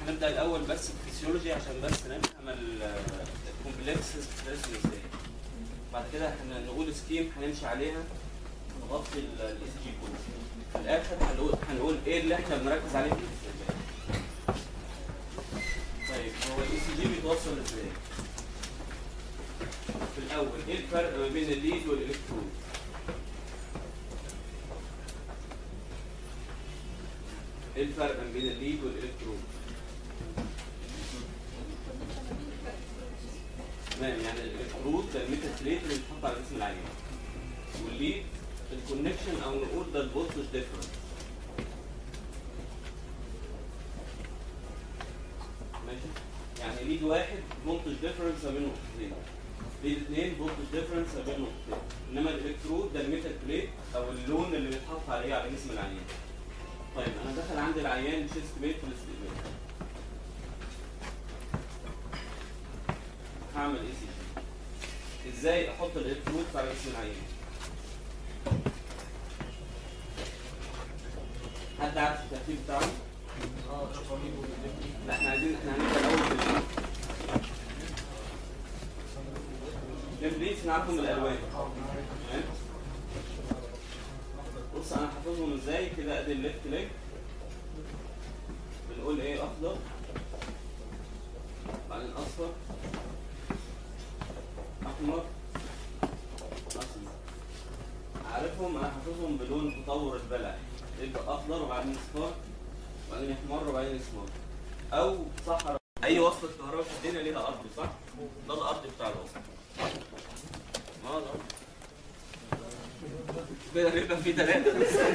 هنبدا الاول بس الفسيولوجي عشان بس نفهم الكومبلكس بتترسم ازاي بعد كده هنقول سكيم هنمشي عليها نغطي الاس جي كله في الاخر هنقول هنقول ايه اللي احنا بنركز عليه في الاستقبال طيب هو الاي سي جي بيتوصل ازاي؟ في الاول ايه الفرق ما بين الليد والالكترود؟ ايه الفرق ما بين الليد والالكترود؟ تمام يعني الالكترود ده الميتال بليت اللي بيتحط على جسم العيان والليد الكونكشن او نقول ده الفولتج ديفرنس ماشي يعني ليد واحد فولتج ديفرنس ما بين نقطتين ليد اثنين فولتج ديفرنس ما بين نقطتين انما الالكترود ده الميتال بليت او اللون اللي بيتحط عليه على جسم العيان طيب انا دخل عندي العيان شيست بيت في الاستقبال هعمل اي سي جي ازاي احط الالكترود على جسم العيان حد عارف الترتيب بتاعه؟ لا احنا عايزين احنا هنبدا الاول بالليد الليمبليتس نعرفهم من الالوان تمام بص انا حافظهم ازاي كده ادي الليفت ليج بنقول ايه اخضر بعدين اصفر احمر اسمر عارفهم انا حافظهم بلون تطور البلع يبقى اخضر وبعدين اصفر وبعدين يحمر وبعدين يسمر او صحراء اي وصلة كهرباء في الدنيا ليها ارض صح؟ ده الارض بتاع الوصل اه ده كده يبقى في ثلاثة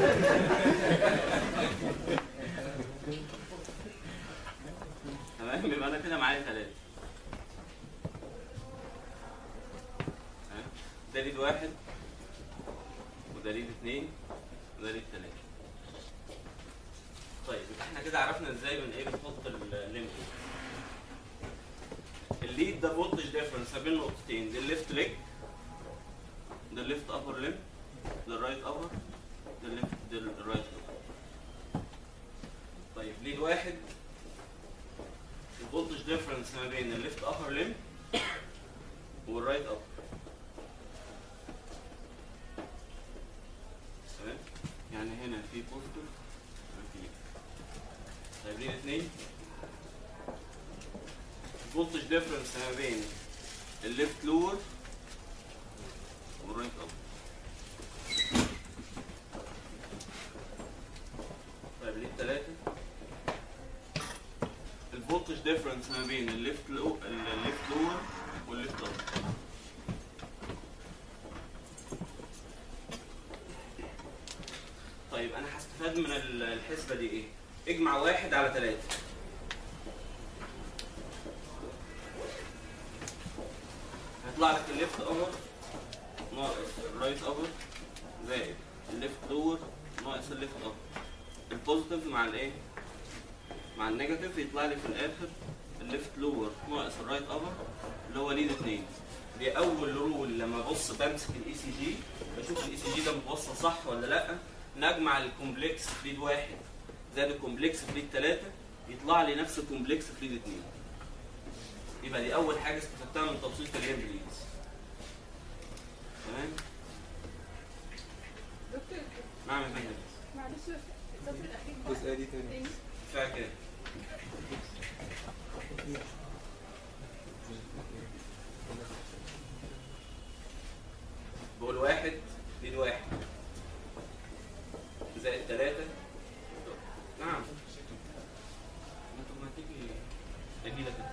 تمام يبقى انا كده معايا ثلاثة ده ليد واحد وده ليد اثنين وده ليد ثلاثة طيب يبقى احنا كده عرفنا ازاي من ايه بنحط الليمب الليد ده فولتج ديفرنس ما بين نقطتين ده الليفت ليج ده الليفت ابر ليمب ده الرايت ابر ده الليفت ده الرايت ابر طيب ليد واحد الفولتج ديفرنس ما بين الليفت ابر ليمب والرايت ابر تمام يعني هنا في بوزيتيف في طيب ليه الاثنين الفولتج ديفرنس ما بين الليفت لور والرايت اب طيب ليه الثلاثة الفولتج ديفرنس ما بين الليفت لو الليفت لور والليفت اب طيب انا هستفاد من الحسبة دي ايه اجمع واحد على ثلاثة هيطلع لك الليفت ابر ناقص الرايت ابر زائد الليفت لور ناقص الليفت ابر البوزيتيف مع الايه مع النيجاتيف يطلع لي في الاخر الليفت لور ناقص الرايت ابر اللي هو ليد اتنين دي اول رول لما ابص بمسك الاي سي جي بشوف الاي سي جي ده متوصل صح ولا لا نجمع الكومبلكس في ليد واحد زائد الكومبلكس في ليد ثلاثة يطلع لي نفس الكومبلكس في ليد اثنين يبقى دي أول حاجة استفدتها من تبسيط الليمب ليدز تمام؟ دكتور نعم يا فندم معلش السطر الاخير بقى. الجزئية دي تاني تاني كفاية كده بقول واحد ليد واحد زائد ثلاثة نعم انتوا ما تيجي اجي لك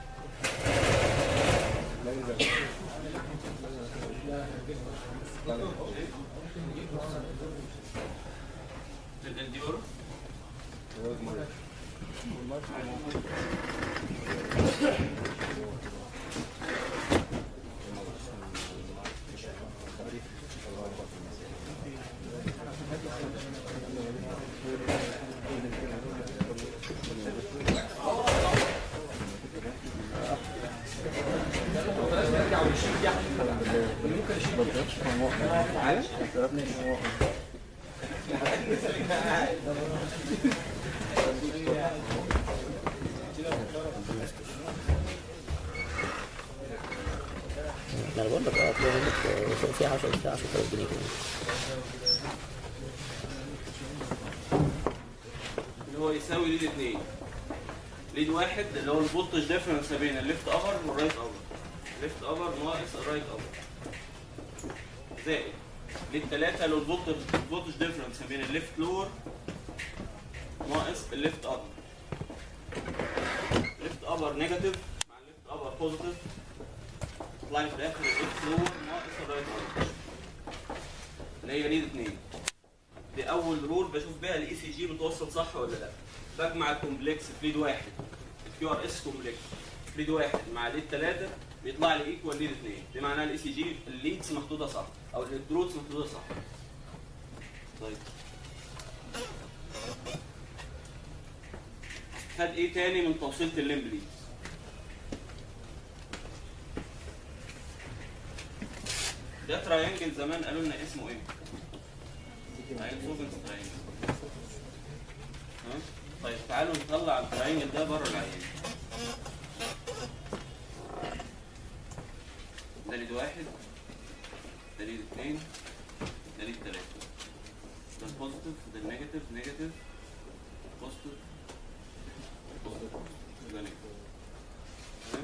لا ينزل الديورو هو المرة ما انا بقول لك اه تلاقي عندك فوق فيها 10 بتاع 10000 جنيه كمان اللي هو يساوي ليد اتنين ليد واحد اللي هو الفولتج ديفرنس ما بين الليفت ابر والرايت ابر ليفت ابر ناقص الرايت ابر زائد ليد تلاتة اللي هو الفولتج الفولتج ديفرنس ما بين الليفت لور ناقص الليفت ابر ليفت ابر نيجاتيف مع الليفت ابر بوزيتيف يطلع لي في الاخر الليفت لور ناقص الرايت ابر اللي هي ليد اتنين دي اول رول بشوف بيها الاي سي جي متوصل صح ولا لا بجمع الكومبلكس في ليد واحد الكيو ار اس كومبلكس في ليد واحد مع ليد ثلاثه بيطلع لي ايكوال ليد اثنين دي معناها الاي سي جي الليدز محدوده صح او الالكترودز محدوده صح طيب خد ايه تاني من توصيله الليمب ليدز ده تراينجل زمان قالوا لنا اسمه ايه؟ هينصوبنس تراينجل ها؟ طيب تعالوا نطلع التراينجل ده بره العيان ده ليد واحد ده ليد اثنين ده ليد ثلاثة ده البوزيتيف ده النيجاتيف نيجاتيف بوزيتيف بوزيتيف ده نيجاتيف تمام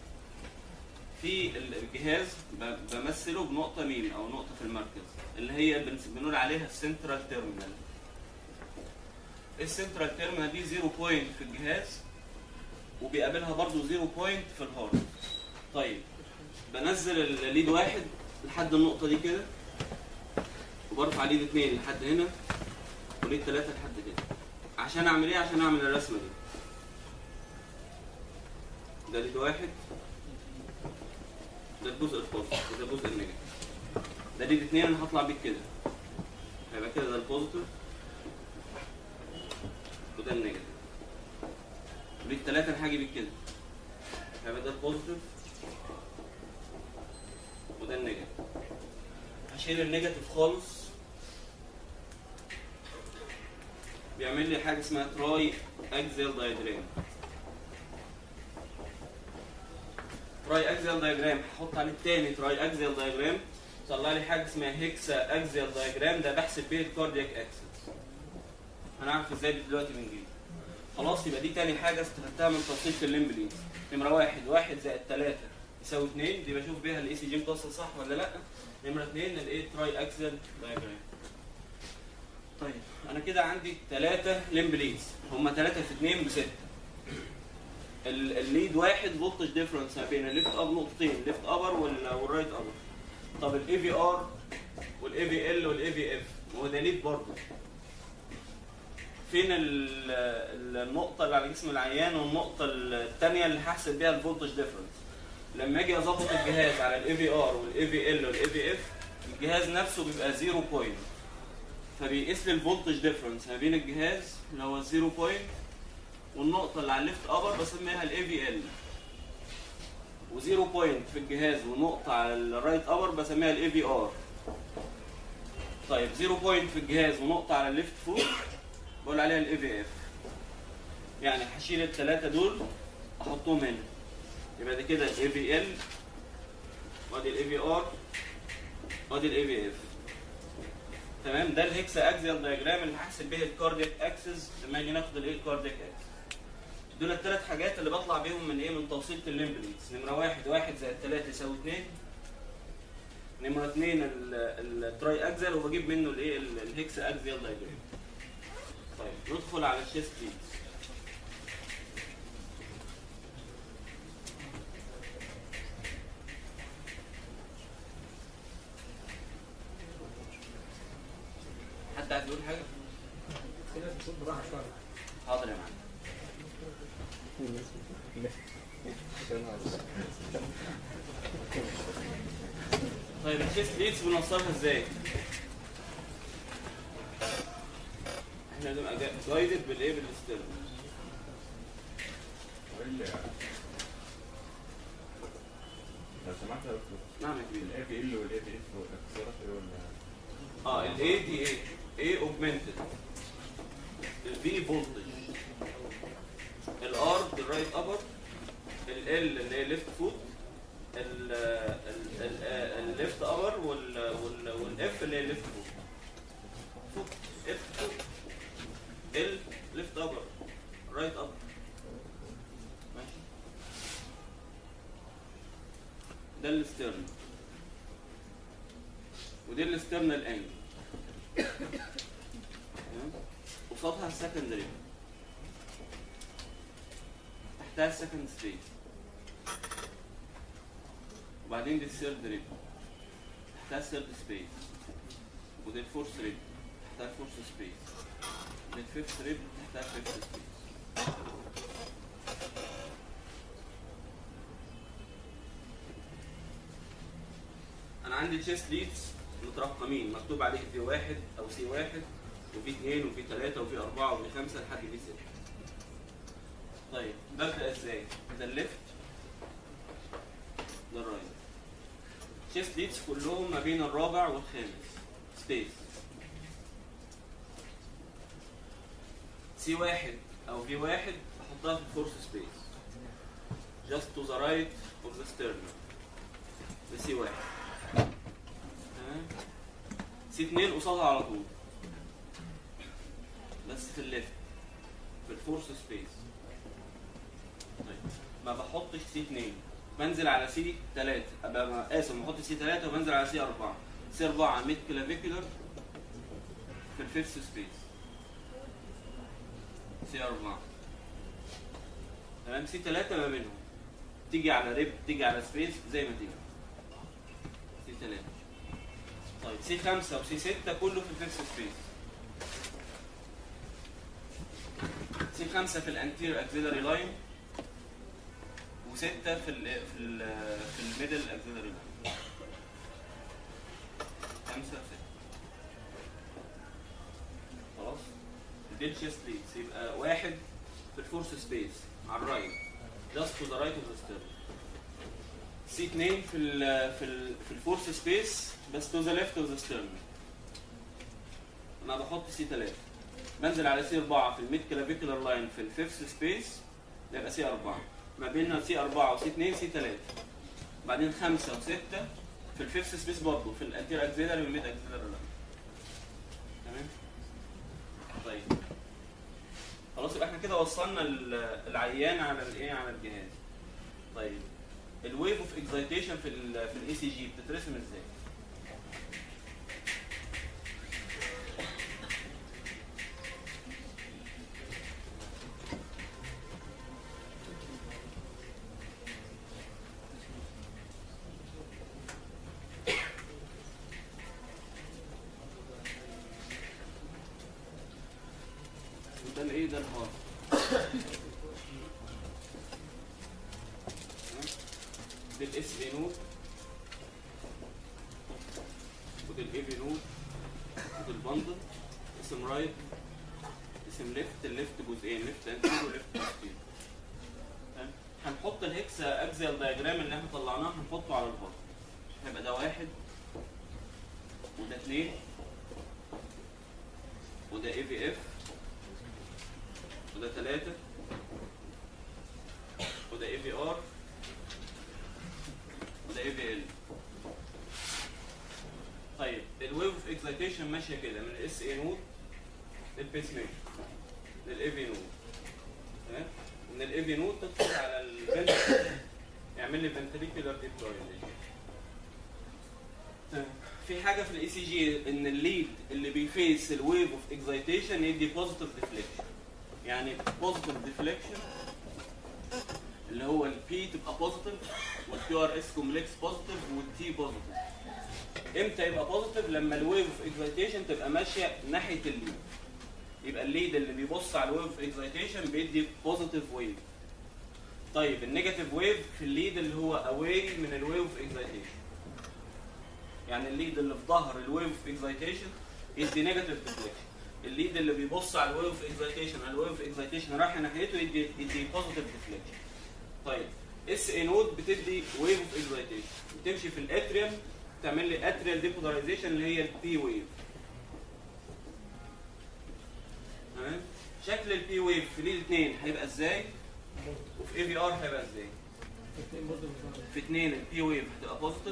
في الجهاز ب- بمثله بنقطة ميم أو نقطة في المركز اللي هي بنس- بنقول عليها السنترال تيرمينال السنترال تيرمينال دي زيرو بوينت في الجهاز وبيقابلها برضو زيرو بوينت في الهارد طيب بنزل الليد واحد لحد النقطة دي كده وبرفع ليد اتنين لحد هنا وليد تلاتة لحد كده عشان اعمل ايه عشان اعمل الرسمة دي ده ليد واحد ده الجزء البوزيتيف وده الجزء النيجاتيف ده ليد اتنين انا هطلع بيه كده هيبقى كده ده البوزيتيف وده النيجاتيف ليد تلاتة انا هاجي بيه كده هيبقى ده البوزيتيف وده النيجاتيف هشيل النيجاتيف خالص بيعمل لي حاجه اسمها تراي اكزيال دايجرام تراي اكزيال دايجرام هحط عليه التاني تراي اكزيال دايجرام طلع لي حاجه اسمها هيكسا اكزيال دايجرام ده بحسب بيه الكاردياك اكسس هنعرف ازاي دي دلوقتي بنجيب خلاص يبقى دي تاني حاجه استفدتها من توصيله الليمب لينز نمره واحد واحد زائد ثلاثة يساوي اثنين دي بشوف بيها الاي سي جي متوصل صح ولا لا نمره اثنين الايه تراي اكسل دايجرام طيب انا كده عندي ثلاثة ليمب ليدز هم ثلاثة في اثنين بستة ال- الليد واحد فولتج ديفرنس ما بين الليفت اب نقطتين الليفت ابر والرايت ابر طب الاي في ار والاي في ال والاي في اف هو ده ليد برضه فين ال- ال- النقطة اللي على جسم العيان والنقطة الثانية اللي هحسب بيها الفولتج ديفرنس لما اجي اظبط الجهاز على الاي في ار والاي في ال والاي في اف الجهاز نفسه بيبقى زيرو بوينت فبيقيس لي الفولتج ديفرنس ما بين الجهاز اللي هو الزيرو بوينت والنقطة اللي على الليفت ابر بسميها الاي في ال وزيرو بوينت في الجهاز ونقطة على الرايت ابر بسميها الاي في ار طيب زيرو بوينت في الجهاز ونقطة على الليفت فوق بقول عليها الاي في اف يعني هشيل الثلاثة دول احطهم هنا يبقى دي كده الاي في ال وادي الاي في ار وادي الاي في اف تمام ده الهكسا اكزيال دايجرام اللي هحسب بيه الكاردياك اكسس لما نيجي ناخد الايه الكاردياك اكسس دول الثلاث حاجات اللي بطلع بيهم من ايه من توصيله الليمب ليدز نمره واحد واحد زائد ثلاثة يساوي اثنين نمره اثنين ال- التراي اكزيال وبجيب منه الايه ال- الهكسا اكزيال دايجرام طيب ندخل على الشيست ليدز حد عايز يقول حاجه في ناس بتصوت براحه شويه حاضر يا معلم طيب الشيست ليدز بنوصلها ازاي؟ احنا بنبقى جايدد بالايه بالستيرن لو سمحت يا دكتور نعم يا كبير الاي في ال والاي في اف والاختصارات ايه ولا اه الاي دي ايه؟ ايه اوجمنتد الفي فولتج الار الرايت ابر ال اللي هي ليفت فوت ال ال- ال- الليفت ابر وال وال والاف اللي هي الليفت فوق فوق اف فوق ال ليفت ابر رايت ابر ماشي ده الاسترن ودي الاسترنال انجل تمام؟ قصادها السكندري تحتها السكند ستيج وبعدين دي الثيرد ريب تحتها الثيرد سبيس ودي الفورث ريب تحتها الفورث سبيس ودي الفيفث ريب تحتها الفيفث سبيس انا عندي تشيست ليدز مترقمين مكتوب عليه في واحد او سي واحد وفي اثنين وفي ثلاثة وفي أربعة وفي خمسة لحد في ستة. طيب ببدأ ازاي؟ ده الليفت ده الرايت. تشيست ليدز كلهم ما بين الرابع والخامس سبيس. سي واحد أو في واحد أحطها في الفورس سبيس. just to the right of the sternum. ده سي واحد. تمام؟ سي اتنين قصادها على طول. بس في الليفت في الفورس سبيس طيب ما بحطش سي 2 بنزل على سي 3 ابقى ما- اسف بحط سي 3 وبنزل على سي 4 سي 4 ميد كلافيكولر في الفيفث سبيس سي 4 تمام سي 3 ما بينهم تيجي على ريب تيجي على سبيس زي ما تيجي سي 3 طيب سي 5 وسي 6 كله في الفيفث سبيس سي 5 في الانتير اكسيلري لاين و6 في ال في ال في الميدل اكسيلري لاين 5 و 6 خلاص دي تشيست ليدز يبقى واحد في الفورس سبيس على الرايت جاست تو ذا رايت اوف ذا ستيرن سي 2 في ال في ال في الفورس سبيس بس تو ذا ليفت اوف ذا ستيرن انا بحط سي 3 بنزل على سي 4 في الميد كلافيكولار لاين في الفيفث سبيس يبقى سي 4 ما بيننا سي 4 وسي 2 سي 3 بعدين 5 و6 في الفيفث سبيس برضه في الانتير اكسيلري والميد اكسيلري لاين تمام طيب خلاص يبقى احنا كده وصلنا ال- العيان على الايه على الجهاز طيب الويف اوف اكزايتيشن في ال في الاي سي جي بتترسم ازاي؟ وده الايه ده الهارت ده الاس اي نود وده الاي في نود وده البندل اسم رايت اسم ليفت الليفت جزئين ليفت انتير وليفت بوستير تمام هنحط الهكس اكزيال دايجرام اللي احنا طلعناه هنحطه على الهارت هيبقى ده واحد وده اثنين وده اي في اف وده ثلاثة وده اي في ار وده اي في ال طيب الويف اوف اكسايتيشن ماشيه كده من الاس اي نود للبيس ميكر للاي في نود تمام ومن الاي في نود تدخل على الفنت يعمل لي فنتريكولار ديبلويمنت في حاجه في الاي سي جي ان الليد اللي بيفيس الويف اوف اكسايتيشن يدي بوزيتيف ديفليكشن يعني بوزيتيف ديفليكشن اللي هو البي تبقى بوزيتيف والكيو ار اس كومبلكس بوزيتيف والتي بوزيتيف امتى يبقى بوزيتيف لما الويف اوف اكسايتيشن تبقى ماشيه ناحيه الليد يبقى الليد اللي بيبص على الويف اوف اكسايتيشن بيدي بوزيتيف ويف طيب النيجاتيف ويف في الليد اللي هو اواي من الويف اوف اكسايتيشن يعني الليد اللي في ظهر الويف اوف اكسايتيشن يدي نيجاتيف ديفليكشن الليد اللي بيبص على الويف اوف اكسايتيشن على الويف اوف اكسايتيشن رايح ناحيته يدي يدي بوزيتيف ديفليكشن طيب اس اي نود بتدي ويف اوف اكسايتيشن بتمشي في الاتريوم تعمل لي اتريال ديبولاريزيشن اللي هي البي ويف تمام شكل البي ويف في ليد 2 هيبقى ازاي وفي اي في ار هيبقى ازاي الاثنين برضه بالظبط في اتنين البي ويف هتبقى بوزيتيف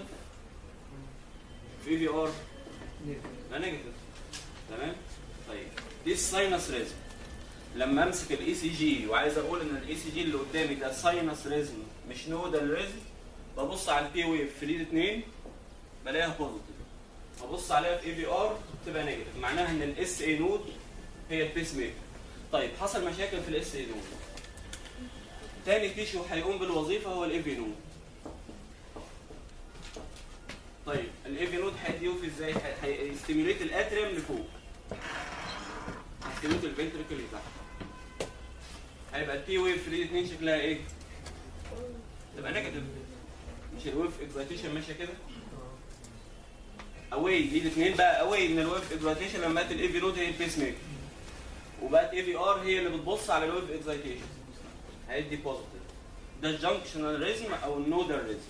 في في ار لا نيجاتيف تمام طيب دي الساينس ريزم لما امسك الاي سي جي وعايز اقول ان الاي سي جي اللي قدامي ده ساينس ريزم مش نودال ريزم ببص على البي ويف في ليد 2 بلاقيها بوزيتيف ببص عليها في اي في ار تبقى نيجاتيف معناها ان الاس اي نود هي البيس ميكر طيب حصل مشاكل في الاس اي نود تاني تيشو هيقوم بالوظيفه هو الاي في نود طيب الاي في نود هيديوف ازاي؟ هيستيميوليت الاتريوم لفوق هيستيميوليت الفنتريكل اللي تحت هيبقى البي ويف في 2 شكلها ايه؟ تبقى نيجاتيف مش الويف اكزايتيشن ماشيه كده؟ اواي دي الاثنين بقى اواي من الويف اكزايتيشن لما بقت الاي في نود هي البيس ميكر وبقت اي في ار هي اللي بتبص على الويف اكزايتيشن هيدي بوزيتيف ده الجنكشنال ريزم او النودال ريزم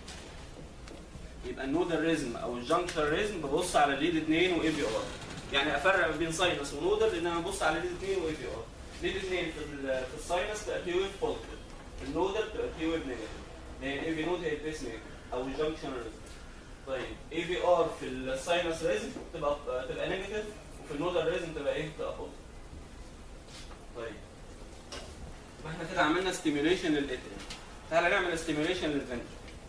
يبقى النودال ريزم او الجنكشن ريزم ببص على الليد 2 واي في ار يعني افرق بين ساينس ونودال لان انا ببص على ليد 2 واي في ار ليد 2 في ال- في الساينس تبقى تي ويف بوزيتيف في النودال تبقى تي ويف نيجاتيف لان الاي في نود هي البيس ميكر او الجنكشن ريزم طيب اي في ار في الساينس ريزم تبقى تبقى نيجاتيف وفي النودال ريزم تبقى ايه؟ تبقى بوزيتيف طيب ما احنا كده عملنا ستيميوليشن للاتريوم تعالى نعمل ستيميوليشن للفنتر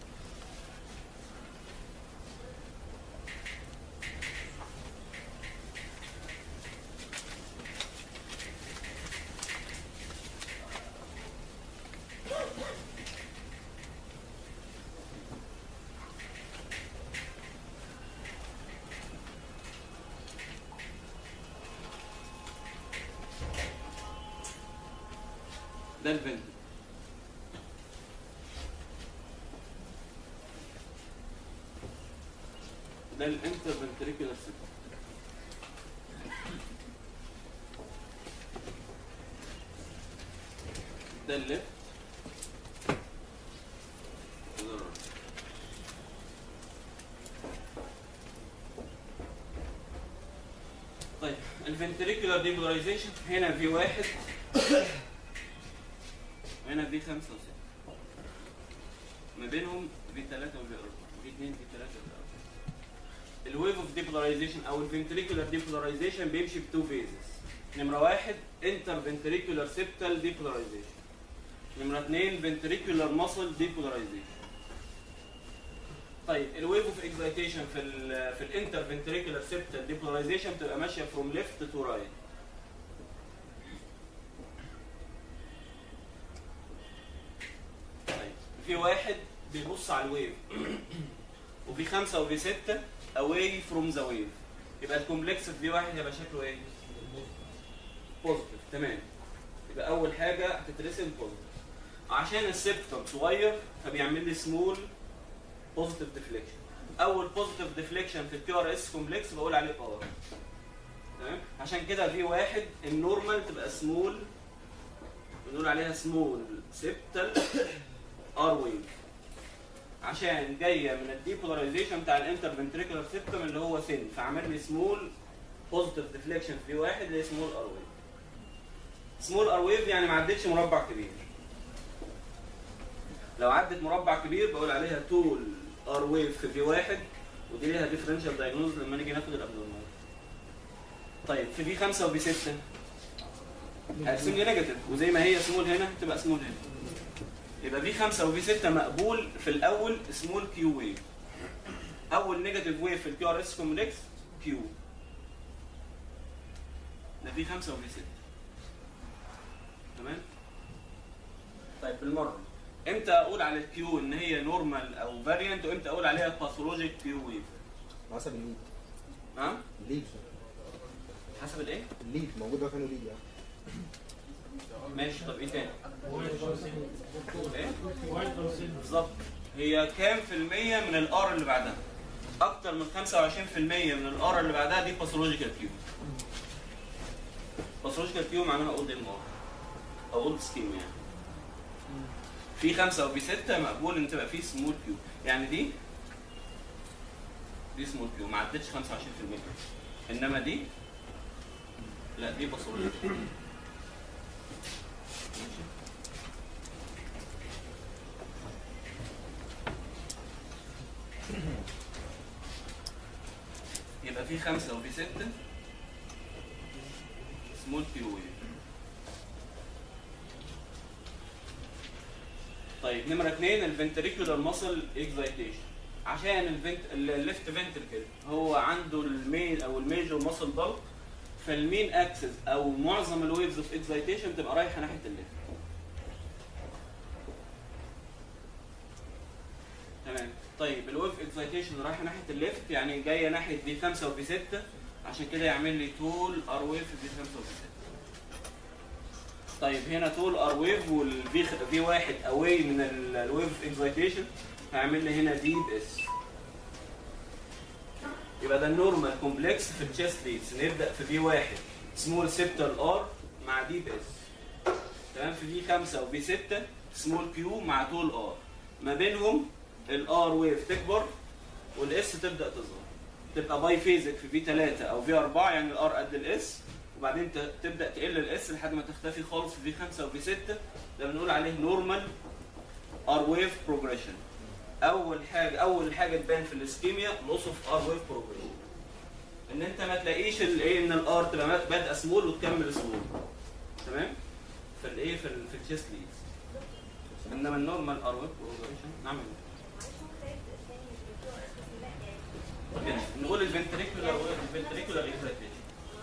ده الفنتر ده الانترفنتريكولار سيستم ده الليفت وده الرايت طيب الفنتريكولار ديبولاريزيشن هنا في واحد هنا في خمسة وستة ما بينهم في ثلاثة وفي أربعة في اثنين في ثلاثة وفي أربعة الويف اوف ديبولاريزيشن أو الفنتريكولار ديبولاريزيشن بيمشي بتو فيزز نمرة واحد انتر فنتريكولار سيبتال ديبولاريزيشن نمرة اثنين فنتريكولار ماسل ديبولاريزيشن طيب الويف اوف اكزايتيشن في ال في الانتر فنتريكولار سيبتال ديبولاريزيشن بتبقى ماشيه فروم ليفت تو رايت طيب في واحد بيبص على الويف وفي خمسه وفي سته اواي فروم ذا ويف يبقى الكومبلكس في واحد هيبقى شكله ايه؟ بوزيتيف تمام يبقى اول حاجه هتترسم بوزيتيف عشان السيبتم صغير فبيعمل لي سمول بوزيتيف ديفليكشن اول بوزيتيف ديفليكشن في الكيو ار اس كومبلكس بقول عليه ار تمام عشان كده في واحد النورمال تبقى سمول بنقول عليها سمول سيبتال ار ويف عشان جايه من الديبولاريزيشن بتاع الانتر فنتريكولار سيبتم اللي هو سن فعمل لي سمول بوزيتيف ديفليكشن في واحد اللي هي سمول ار ويف سمول ار ويف يعني ما عدتش مربع كبير لو عدت مربع كبير بقول عليها طول ار ويف في في واحد ودي ليها ديفرنشال دايجنوز لما نيجي ناخد الابنورمال طيب في في خمسه وفي سته هترسم لي نيجاتيف وزي ما هي سمول هنا تبقى سمول هنا يبقى في خمسه وفي سته مقبول في الاول سمول كيو ويف اول نيجاتيف ويف في الكيو ار اس كومبلكس كيو ده في خمسه وفي سته تمام طيب بالمره امتى اقول على الكيو ان هي نورمال او فاريانت وامتى اقول عليها باثولوجيك كيو ويف حسب الليد ها الليد حسب الايه الليد موجود ده فين الليد يعني ماشي طب ايه تاني ايه بالظبط هي كام في المية من الار اللي بعدها اكتر من 25% من الار اللي بعدها دي باثولوجيكال كيو باثولوجيكال كيو معناها اولد ام ار او اولد سكيم يعني في خمسة وفي ستة مقبول ان تبقى في سمول كيو يعني دي دي سمول كيو ما عدتش 25% انما دي لا دي باثولوجيكال في 5 وفي 6 سمول كيو ويف طيب نمرة اثنين الفنتريكولار ماسل اكزايتيشن عشان الفنت الليفت فنتركل هو عنده المين او الميجور ماسل بالك فالمين اكسس او معظم الويفز اوف اكزايتيشن بتبقى رايحه ناحيه الليفت تمام طيب الويف اكزايتيشن رايحه ناحيه الليفت يعني جايه ناحيه في 5 وفي 6 عشان كده يعمل لي طول ار ويف في 5 وفي 6 طيب هنا طول ار ويف والفي في واحد اواي من الويف اكزايتيشن هيعمل لي هنا ديب اس يبقى ده النورمال كومبلكس في التشيست ليدز نبدا في في واحد سمول سيبتال ار مع ديب اس تمام في في 5 وفي 6 سمول كيو مع طول ار ما بينهم الار ويف تكبر والاس تبدا تصغر تبقى باي فيزك في في 3 او في 4 يعني الار قد الاس وبعدين ت- تبدا تقل الاس لحد ما تختفي خالص في في 5 وفي 6 ده بنقول عليه نورمال ار ويف بروجريشن اول حاجه اول حاجه تبان في الاسكيميا لوس اوف ار ويف بروجريشن ان انت ما تلاقيش الايه ان الار تبقى بادئه سمول وتكمل سمول تمام في الايه في ال- في التشيست ليدز انما النورمال ار ويف بروجريشن نعمل يعني نقول الفنتريكولار الفنتريكولار اكزايتيشن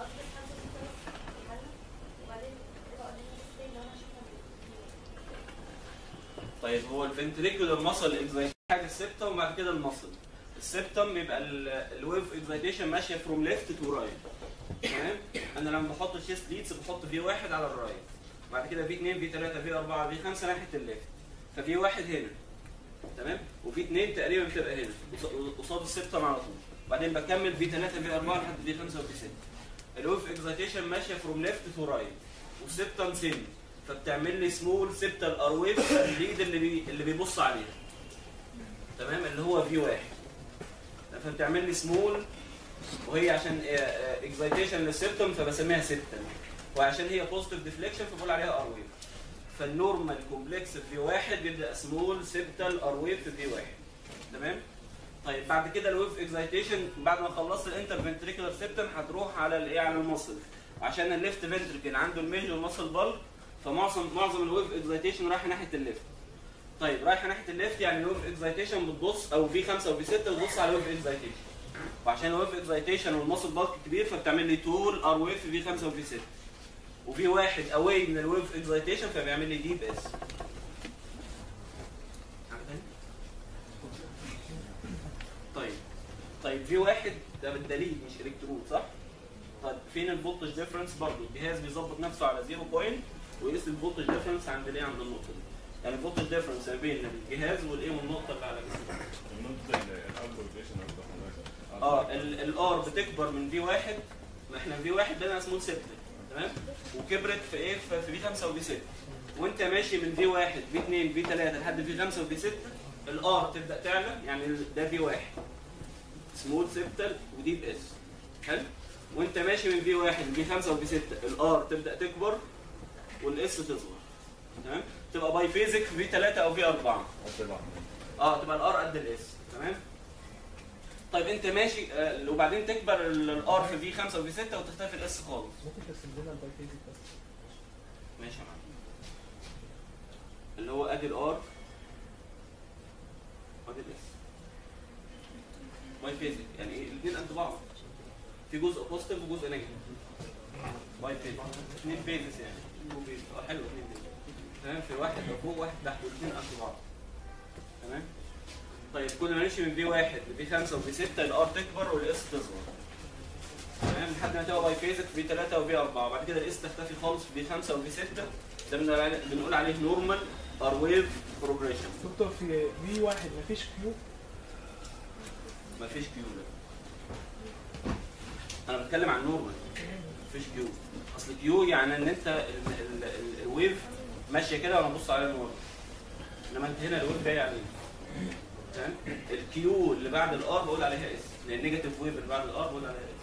طيب هو الفنتريكولار ماسل اكزايتيشن حاجه السبتم وبعد كده الماسل السبتم يبقى الويف اكزايتيشن ماشيه فروم ليفت تو رايت تمام انا لما بحط الشيست ليدز بحط في واحد على الرايت بعد كده في 2 في 3 في 4 في 5 ناحيه الليفت ففي واحد هنا تمام وفي اثنين تقريبا بتبقى هنا قص- قصاد السبتم على طول بعدين بكمل في 3 في 4 لحد في 5 وفي 6 الويف اكزايتيشن ماشيه فروم ليفت تو رايت والسبتم سن فبتعمل لي سمول سبتال ار ويف الليد اللي بي اللي بيبص عليها تمام اللي هو في واحد فبتعمل لي سمول وهي عشان اكزايتيشن للسبتم فبسميها سبتم وعشان هي بوزيتيف ديفليكشن فبقول عليها ار ويف فالنورمال كومبلكس في واحد بيبدا سمول سبتال ار ويف في واحد تمام طيب بعد كده الويف اكزايتيشن بعد ما خلصت الانتر فنتريكولار سيبتم هتروح على الايه على المصل عشان الليفت فنتريكل عنده الميجور ماسل بالك فمعظم معظم الويف اكزايتيشن رايح ناحيه الليفت طيب رايحه ناحيه الليفت يعني الويف اكزايتيشن بتبص او في 5 وفي 6 بتبص على الويف اكزايتيشن وعشان الويف اكزايتيشن والماسل بالك كبير فبتعمل لي طول ار ويف في 5 وفي 6 وفي واحد اواي من الويف اكزايتيشن فبيعمل لي ديب اس حاجة تانية؟ طيب طيب في واحد ده بالدليل مش الكترود صح؟ طيب فين الفولتج ديفرنس برضه الجهاز بيظبط نفسه على زيرو بوينت ويقيس الفولتج ديفرنس عند الايه عند النقطه دي يعني الفولتج ديفرنس ما بين الجهاز والايه والنقطه اللي على جسمه النقطة الألجوريزيشن أو اه الار بتكبر من في واحد ما احنا في واحد بدنا سمول ستة تمام وكبرت في ايه في في 5 وفي 6 وانت ماشي من في واحد في 2 في 3 لحد في 5 وفي 6 الار تبدا تعلى يعني ده في واحد سمول سبتال وديب اس حلو وانت ماشي من في واحد في 5 وفي 6 الار تبدا تكبر والاس تصغر تمام تبقى باي فيزك في 3 او في 4 قد بعض اه تبقى الار قد الاس تمام طيب انت ماشي آه وبعدين تكبر الار في في 5 وفي 6 وتختفي الاس خالص ممكن ترسم لنا الباي فيزيك بس ماشي يا معلم اللي هو ادي الار وادي الاس باي فيزيك يعني ايه الاثنين قد بعض في جزء بوزيتيف وجزء نيجاتيف باي فيزيك اثنين فيزز يعني تو فيز اه حلو اثنين فيز تمام في واحد فوق واحد تحت والاثنين قد بعض تمام طيب كنا ماشي من في واحد لفي خمسة وفي ستة الار تكبر والاس تصغر تمام لحد ما تبقى باي فيزك في 3 وفي 4 وبعد كده الاس تختفي خالص في 5 وفي 6 ده بنقول عليه بنقول عليه نورمال ار ويف بروجريشن دكتور في في واحد مفيش كيو مفيش كيو ده انا بتكلم عن نورمال مفيش كيو اصل كيو يعني ان انت ال- ال- ال- الويف ماشيه كده وانا ببص عليها نورمال انما انت هنا الويف جاي عليه تمام الكيو اللي بعد الار بقول عليها اس لان النيجاتيف ويف اللي بعد الار بقول عليها اس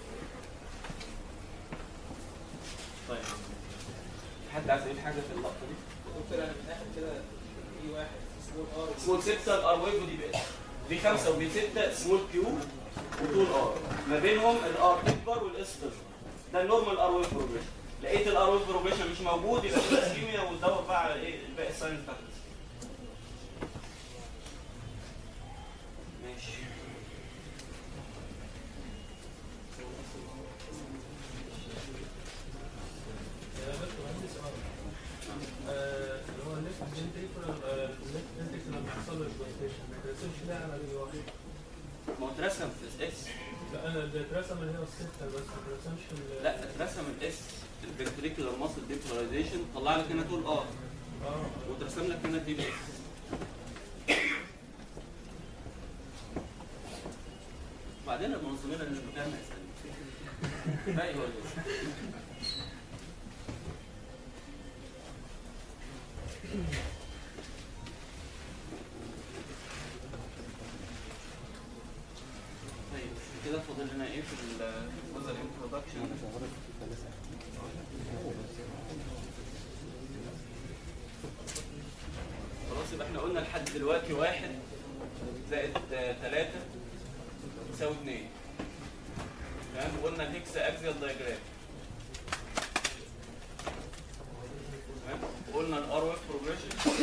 طيب في حد عايز يقول حاجه في اللقطه دي؟ دكتور انا من الاخر كده في واحد سمول ار سمول 6 الار ويف ودي بي اس في 5 وفي 6 سمول كيو وطول ار ما بينهم الار تكبر والاس تصغر ده النورمال ار ويف بروجريشن لقيت الار ويف بروجريشن مش موجود يبقى في اسكيميا وتدور بقى على ايه الباقي الساينز بتاعت الاسكيميا. ماشي عندي سؤال آه، اللي هو الليفت فنتريكولار الليفت فنتريكولار لما يحصل له اكسبلويتيشن ما يترسمش ليه على دي واحد ما هو اترسم في اس لا انا ده اترسم اللي هو الستة بس ما اترسمش ال- لا اترسم الاس الفنتريكولار ماسل ديبولاريزيشن طلع لك هنا طول ار اه وترسم لك هنا دي بس بعدين المنظمين اللي بتاعنا يستنوا ايوه لسه. طيب كده فاضل لنا ايه في الجزء الانترودكشن خلاص يبقى احنا قلنا لحد دلوقتي واحد زائد آه، تلاتة يساوي اتنين تمام وقلنا الهيكس اكزيال دايجرام تمام وقلنا الار ويف بروجريشن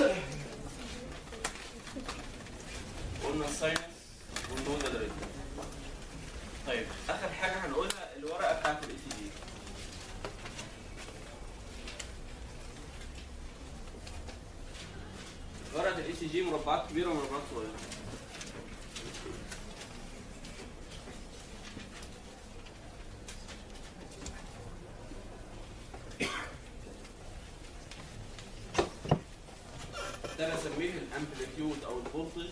وقلنا الساينس والنودال ريت طيب اخر حاجه هنقولها الورقه بتاعت الاي سي جي ورقه الاي سي جي مربعات كبيره ومربعات صغيره ده بسميه الامبليتيود او الفولتج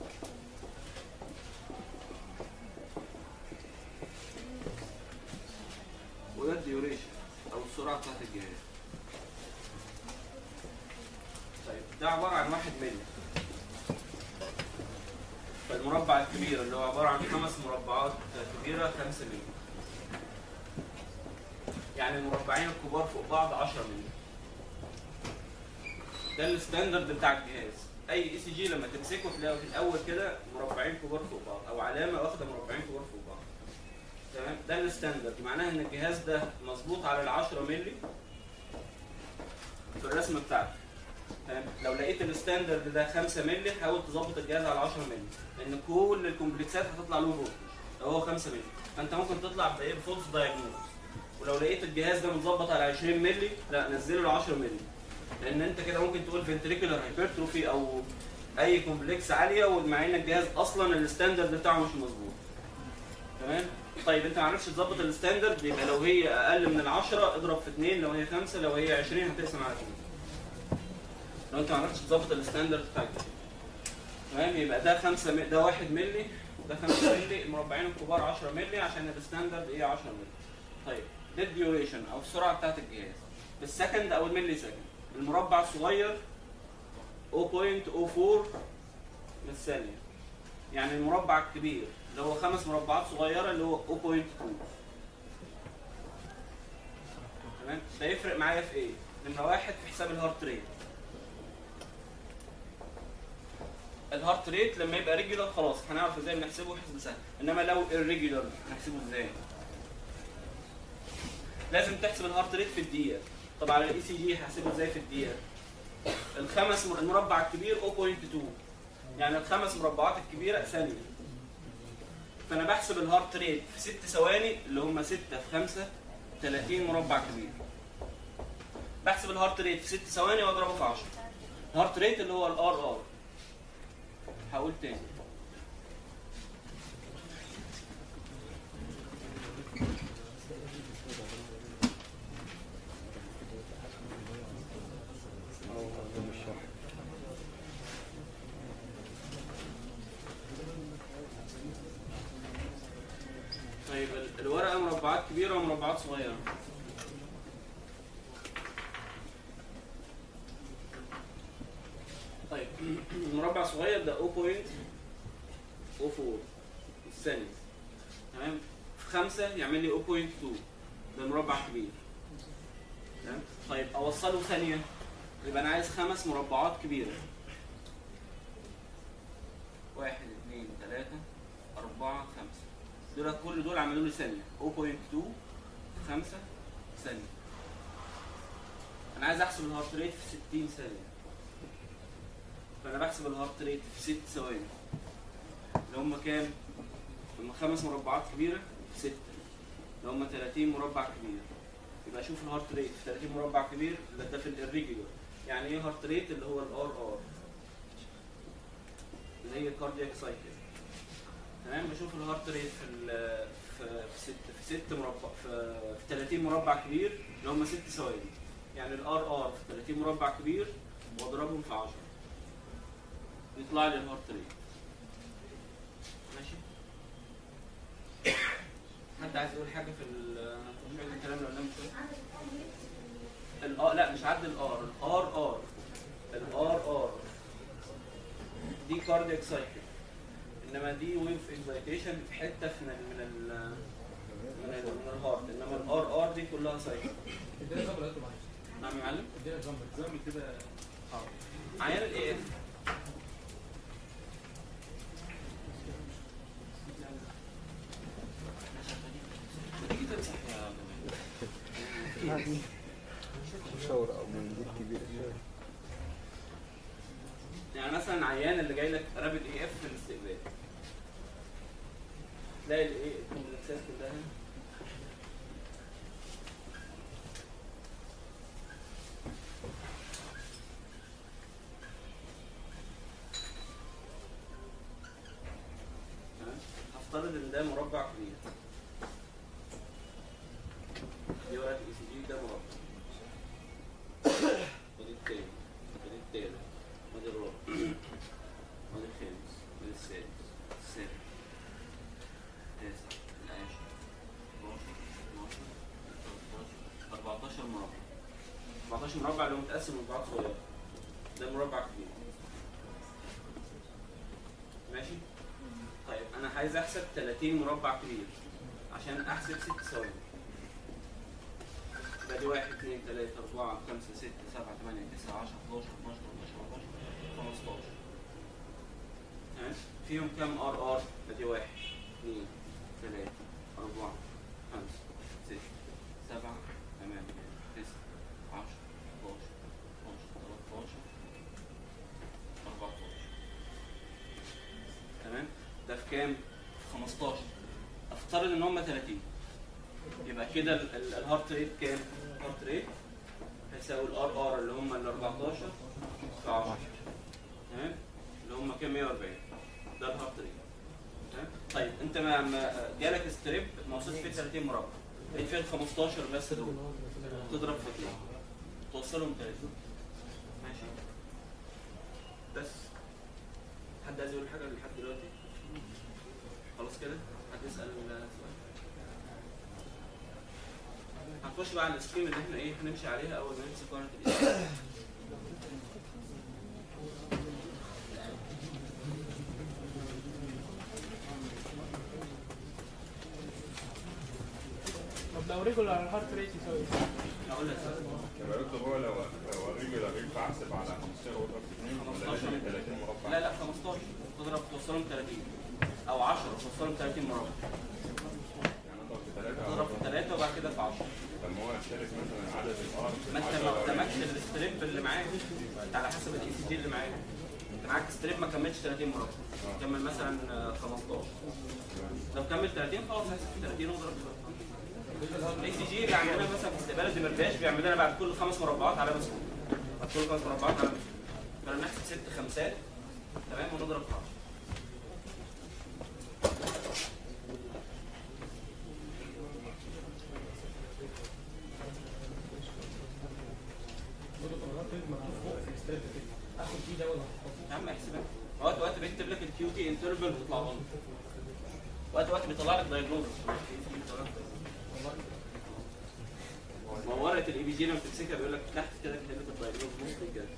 وده الديوريشن او السرعه بتاعت الجهاز طيب ده عباره عن واحد ملي فالمربع الكبير اللي هو عباره عن خمس مربعات كبيره 5 ملي يعني المربعين الكبار فوق بعض 10 ملي ده الستاندرد بتاع الجهاز اي اي سي جي لما تمسكه تلاقيه في الاول كده مربعين كبار فوق بعض او علامه واخده مربعين كبار فوق بعض تمام ده الستاندرد معناها ان الجهاز ده مظبوط على ال 10 مللي في الرسمه بتاعته تمام لو لقيت الستاندرد ده 5 مللي حاول تظبط الجهاز على 10 مللي لان كل الكومبلكسات هتطلع له فولتج لو هو 5 مللي فانت ممكن تطلع بايه بفولس دايجنوز ولو لقيت الجهاز ده متظبط على 20 مللي لا نزله ل 10 مللي لان انت كده ممكن تقول فنتريكولار هايبرتروفي او اي كومبلكس عاليه ومع ان الجهاز اصلا الستاندرد بتاعه مش مظبوط تمام طيب انت ما عرفتش تظبط الستاندرد يبقى لو هي اقل من ال 10 اضرب في 2 لو هي 5 لو هي 20 هتقسم على 2 لو انت ما عرفتش تظبط الستاندرد بتاعك تمام يبقى ده 5 م... ده 1 مللي ده 5 مللي المربعين الكبار 10 مللي عشان الستاندرد ايه 10 مللي طيب ده الديوريشن او السرعه بتاعت الجهاز بالسكند او الملي سكند المربع الصغير 0.04 من الثانيه يعني المربع الكبير اللي هو خمس مربعات صغيره اللي هو 0.2 تمام ده يفرق معايا في ايه؟ نمره واحد في حساب الهارت ريت الهارت ريت لما يبقى ريجولار خلاص هنعرف ازاي بنحسبه حسب سهل انما لو irregular هنحسبه ازاي؟ لازم تحسب الهارت ريت في الدقيقه طب على الاي سي جي هحسبه ازاي في الدقيقه؟ الخمس المربع الكبير 0.2 يعني الخمس مربعات الكبيره ثانيه فانا بحسب الهارت ريت في 6 ثواني اللي هم 6 في 5 30 مربع كبير بحسب الهارت ريت في 6 ثواني واضربه في 10 الهارت ريت اللي هو الار ار هقول تاني طيب ال- الورقه مربعات كبيره ومربعات صغيره طيب المربع صغير ده 0.04 الثانية تمام في خمسة يعمل لي 0.2 ده مربع كبير تمام طيب اوصله ثانية يبقى انا عايز خمس مربعات كبيرة واحد اثنين ثلاثة أربعة خمسة دول كل دول عملوا لي ثانيه 0.2 في 5 ثانيه انا عايز احسب الهارت ريت في 60 ثانيه فانا بحسب الهارت ريت في 6 ثواني اللي هم كام؟ هم خمس مربعات كبيره في 6 اللي هم 30 مربع كبير يبقى اشوف الهارت ريت في 30 مربع كبير ده, ده في الريجولار يعني ايه هارت ريت اللي هو الار ار اللي هي كاردياك سايكل تمام بشوف الهارت ريت في ال في في ست في ست مربع في, في 30 مربع كبير اللي هم 6 ثواني يعني الار ار في 30 مربع كبير واضربهم في 10 يطلع لي الهارت ريت ماشي حد عايز يقول حاجه في ال مش فاكر الكلام اللي قلناه من شويه الار لا مش عد الار الار ار الار ار دي كاردياك سايكل انما دي ويف اكزايتيشن في حته في من من ال من, ال من الهارت انما الار ار دي كلها سايكل ادينا اكزامبل انتوا معايا نعم يا معلم ادينا اكزامبل اكزامبل كده عيان الاي اف تيجي تمسح يا جماعه شاور او منديل كبير شويه يعني مثلا عيان اللي جاي لك رابط اي اف في الاستقبال تلاقي الايه الكومبلكسات كلها هنا. تمام؟ هفترض ان ده مربع كبير دي ورقه الاي سي جي ده مربع ودي التاني ودي التالت ودي الرابع ودي الخامس ودي السادس السابع التاسع العاشر 12 12 14 مربع 14 مربع اللي هو متقسم لمربعات صغيرة ده مربع كبير ماشي طيب انا عايز احسب 30 مربع كبير عشان احسب 6 ثواني يبقى دي 1 2 3 4 5 6 7 8 9 10 11 12 13 14 15 تمام فيهم كام ار ار؟ ادي 1 2 3 4 5 6 7 8 9 10 11 12 13 14 تمام ده في كام؟ في 15 افترض ان هم 30 يبقى كده ال- ال- الهارت ريت كام؟ الهارت ريت هيساوي الار ار اللي هم ال 14 في 10 تمام؟ اللي هم كام 140 ده الهارت ريت تمام؟ طيب انت ما ما جالك ستريب موصوف فيه 30 مربع لقيت فيه ال 15 بس دول تضرب في اثنين توصلهم 30 ماشي بس حد عايز يقول حاجه لحد دلوقتي؟ خلاص كده؟ حد يسال سؤال؟ هنخش بقى على السكيم اللي احنا ايه هنمشي عليها اول ما نمسك ورقه الاسم طب لو ريجولار الهارت ريت يساوي ايه؟ هقول لك يبقى يا دكتور هو لو لو الريجولار ينفع احسب على 15 واضرب في 2 ولا 15 لازم 30 مربع؟ لا لا 15 تضرب توصلهم 30 او 10 توصلهم 30 مربع يعني اضرب في 3 تضرب في 3 وبعد كده في 10 طب ما هو شارك مثلا عدد الار ما انت ما قدامكش الستريب اللي معاك انت على حسب الاي سي جي اللي معاك انت معاك ستريب ما كملش 30 مربع كمل مثلا آه، 15 لو كمل 30 خلاص هحسب في 30 واضرب في الاي سي جي بيعمل لنا مثلا في استقبال الدمرداش بيعمل لنا بعد كل خمس مربعات على مسؤول بعد كل خمس مربعات على مسؤول فنحسب ست خمسات تمام ونضرب في 10 اخد دي ده ولا يا عم احسبها وقت وقت بيكتب لك الكيو تي انترفال وتطلع غلط وقت وقت بيطلع لك دايجنوز ما هو ورقه الاي بي جي لما بتمسكها بيقول لك تحت كده كاتب لك الدايجنوز نص كده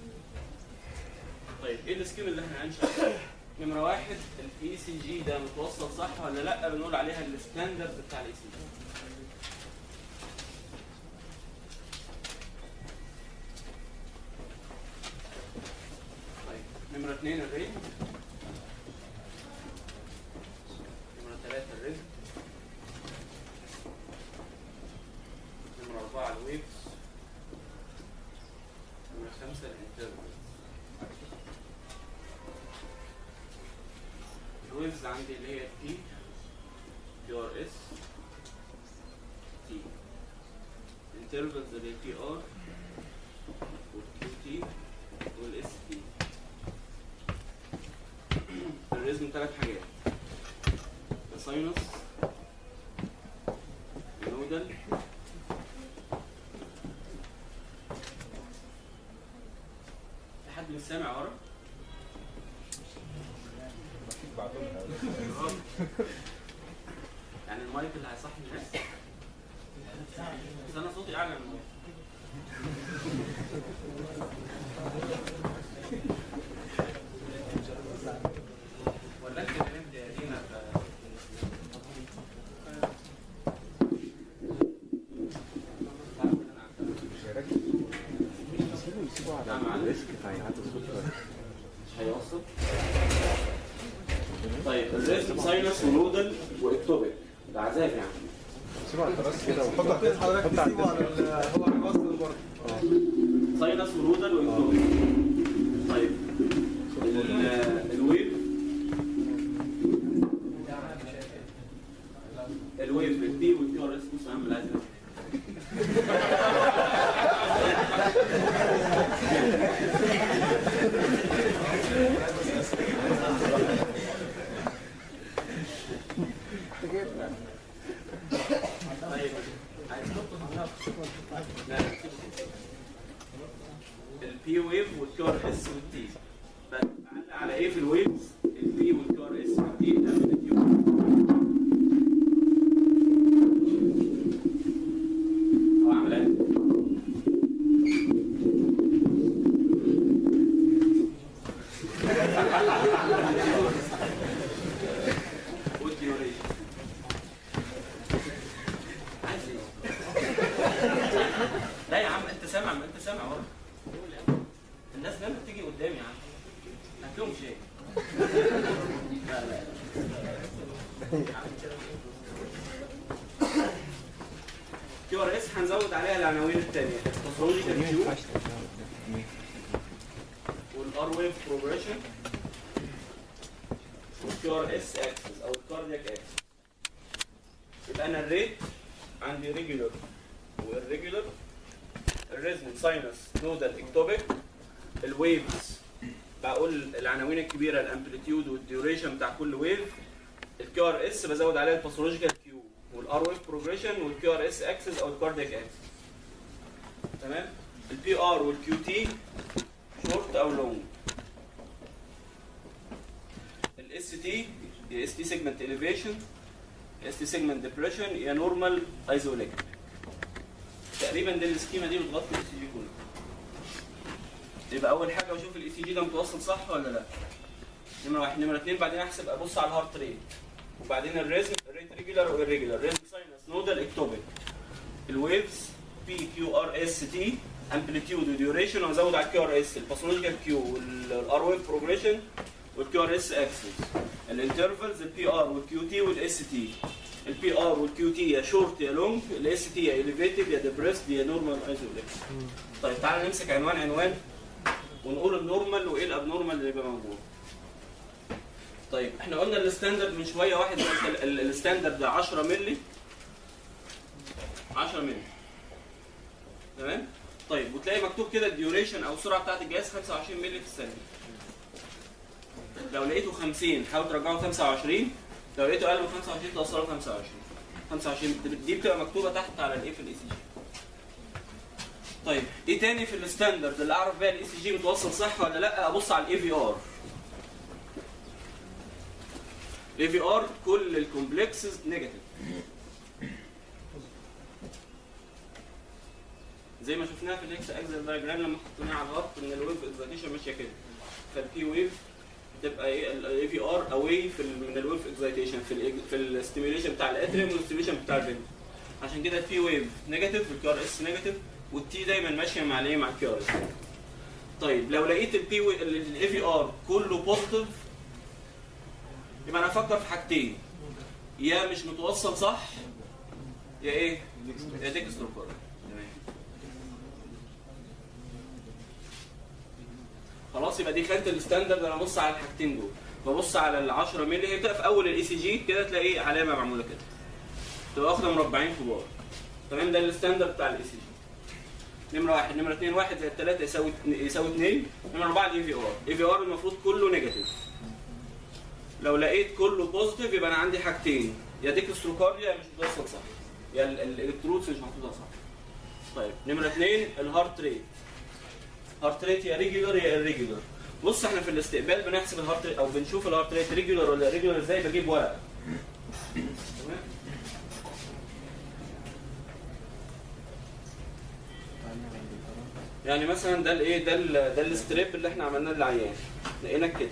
طيب ايه السكيم اللي احنا هنمشي عليه؟ نمره واحد الاي سي جي ده متوصل صح ولا لا بنقول عليها الستاندرد بتاع الاي سي جي طيب نمرة اثنين الريت نمرة ثلاثة الريت خمسة الانترفلز الويفز عندي اللي هي تي بي ار اس تي الانترفلز اللي هي تي ار والكيو تي والاس تي الريزم ثلاث حاجات الساينس النودل في حد مش سامع ورا؟ اكيد بعتولها يعني المايك اللي هيصحي الناس بس انا صوتي اعلى من المايك ولا انت كلمت يا دينا ف- مش هيركز سيبوا يسيبوا على الريسك هيعدي الصوت مش هيوصل طيب الريزم ساينس ونودل واكتوبيك ده عذاب يعني سيبوا على الراس كده وحط حط على حضرتك حط على تسيبه على الديسك. ال- هو هيوصل برضه ساينس ونودل واكتوبيك طيب ال- الويف الويف البي والكيو ار اس بص يا عم العزيز طيب لا البي ويف والكيو ار اس والتي بعلق على ايه في الويفز البي والكيو ار اس والتي الامبليتيود هو عامل ايه؟ والديوريشن عايز ايه؟ لا يا عم انت سامع ما انت سامع ورا الناس جنبك بتيجي قدامي يا عم هات لهم شيء لا لا كيو ار اس هنزود عليها العناوين الثانيه الباثولوجيكال كيو والار ويف بروجريشن والكيو ار اس اكسس او الكاردياك اكسس يبقى انا الريت عندي ريجولار والريجولار الريزم ساينس نودال اكتوبيك الويفز بقول العناوين الكبيره الامبليتيود والديوريشن بتاع كل ويف الكيو ار اس بزود عليها الباثولوجيكال كيو والار ويف بروجريشن والكيو ار اس اكسس او الكاردياك اكسس تمام البي ار والكيو تي شورت او لونج الاس تي يا اس تي سيجمنت اليفيشن اس تي سيجمنت ديبريشن يا نورمال ايزوليكت تقريبا دي السكيما دي بتغطي الاي سي جي كله يبقى اول حاجه اشوف الاي سي جي ده متوصل صح ولا لا نمره واحد نمره اثنين بعدين احسب ابص على الهارت ريت وبعدين الريزم الريت ريجولار والريجولار ريزم ساينس نودال اكتوبيك الويفز بي كيو ار اس تي امبليتيود وديوريشن وازود على الكيو ار اس الباثولوجيكال كيو والار ويف بروجريشن والكيو ار اس اكسس الانترفلز البي ار والكيو تي والاس تي البي ار والكيو تي يا شورت يا لونج الاس تي يا اليفيتد يا ديبريسد يا نورمال ايزوليت طيب تعالى نمسك عنوان عنوان ونقول النورمال وايه الابنورمال اللي يبقى موجود طيب احنا قلنا الستاندرد من شويه واحد ال- ال- الستاندرد ده 10 مللي 10 مللي تمام طيب وتلاقي مكتوب كده الديوريشن او السرعه بتاعت الجهاز 25 مللي في الثانيه لو لقيته 50 حاول ترجعه 25 لو لقيته اقل من 25 توصله 25 25 دي بتبقى مكتوبه تحت على الايه في الاي سي جي طيب ايه تاني في الستاندرد اللي اعرف بيها الاي سي جي متوصل صح ولا لا ابص على الاي في ار الاي في ار كل الكومبلكسز نيجاتيف زي ما شفناها في الاكس اكزل دايجرام لما حطيناها على الخط ان الويف اكزيتيشن ماشيه كده فالبي ويف تبقى ايه الاي في ار اواي في ال- من الويف اكزيتيشن في ال في الاستيميوليشن بتاع الاتريوم والاستيميوليشن بتاع الفين عشان كده البي ويف نيجاتيف والكيو ار اس نيجاتيف والتي دايما ماشيه مع الايه مع الكيو ار اس طيب لو لقيت البي الاي في ار كله بوزيتيف يبقى انا افكر في حاجتين يا مش متوصل صح يا ايه يا ديكستروكور تمام خلاص يبقى دي خانه الستاندرد انا ببص على الحاجتين دول ببص على ال 10 مللي هي بتبقى في اول الاي سي جي كده تلاقي علامه معموله كده تبقى واخده مربعين كبار تمام ده الستاندرد بتاع الاي سي جي نمره واحد نمره اثنين واحد زائد ثلاثه يساوي يساوي اثنين نمره اربعه الاي في ار الاي في ار المفروض كله نيجاتيف لو لقيت كله بوزيتيف يبقى انا عندي حاجتين يا ديكستروكارديا مش بتوصل صح يا ال- ال- الالكترودز مش محطوطه صح طيب نمره اثنين الهارت ريت هارت ريت يا ريجولار يا irregular بص احنا في الاستقبال بنحسب الهارت ريت او بنشوف الهارت ريت ريجولار ولا irregular ازاي بجيب ورقه تمام يعني مثلا ده الايه ده ال ده الستريب اللي احنا عملناه للعيان لقينا كده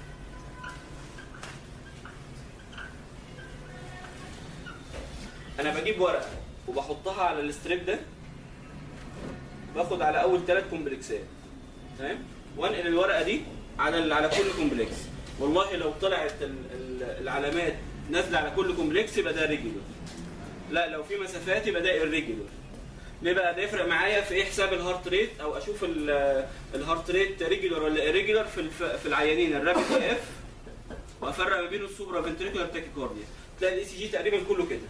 انا بجيب ورقه وبحطها على الستريب ده باخد على اول ثلاث كومبلكسات تمام وانقل الورقه دي على ال- على كل كومبلكس والله لو طلعت ال- ال- العلامات نازله على كل كومبلكس يبقى ده ريجولار لا لو في مسافات يبقى ده irregular ليه بقى ده يفرق معايا في ايه حساب الهارت ريت او اشوف ال- الهارت ريت ريجولار ولا irregular في الف- في العيانين الرابيد اي اف وافرق ما بين السوبرا فنتريكولار تاكيكارديا تلاقي الاي سي جي تقريبا كله كده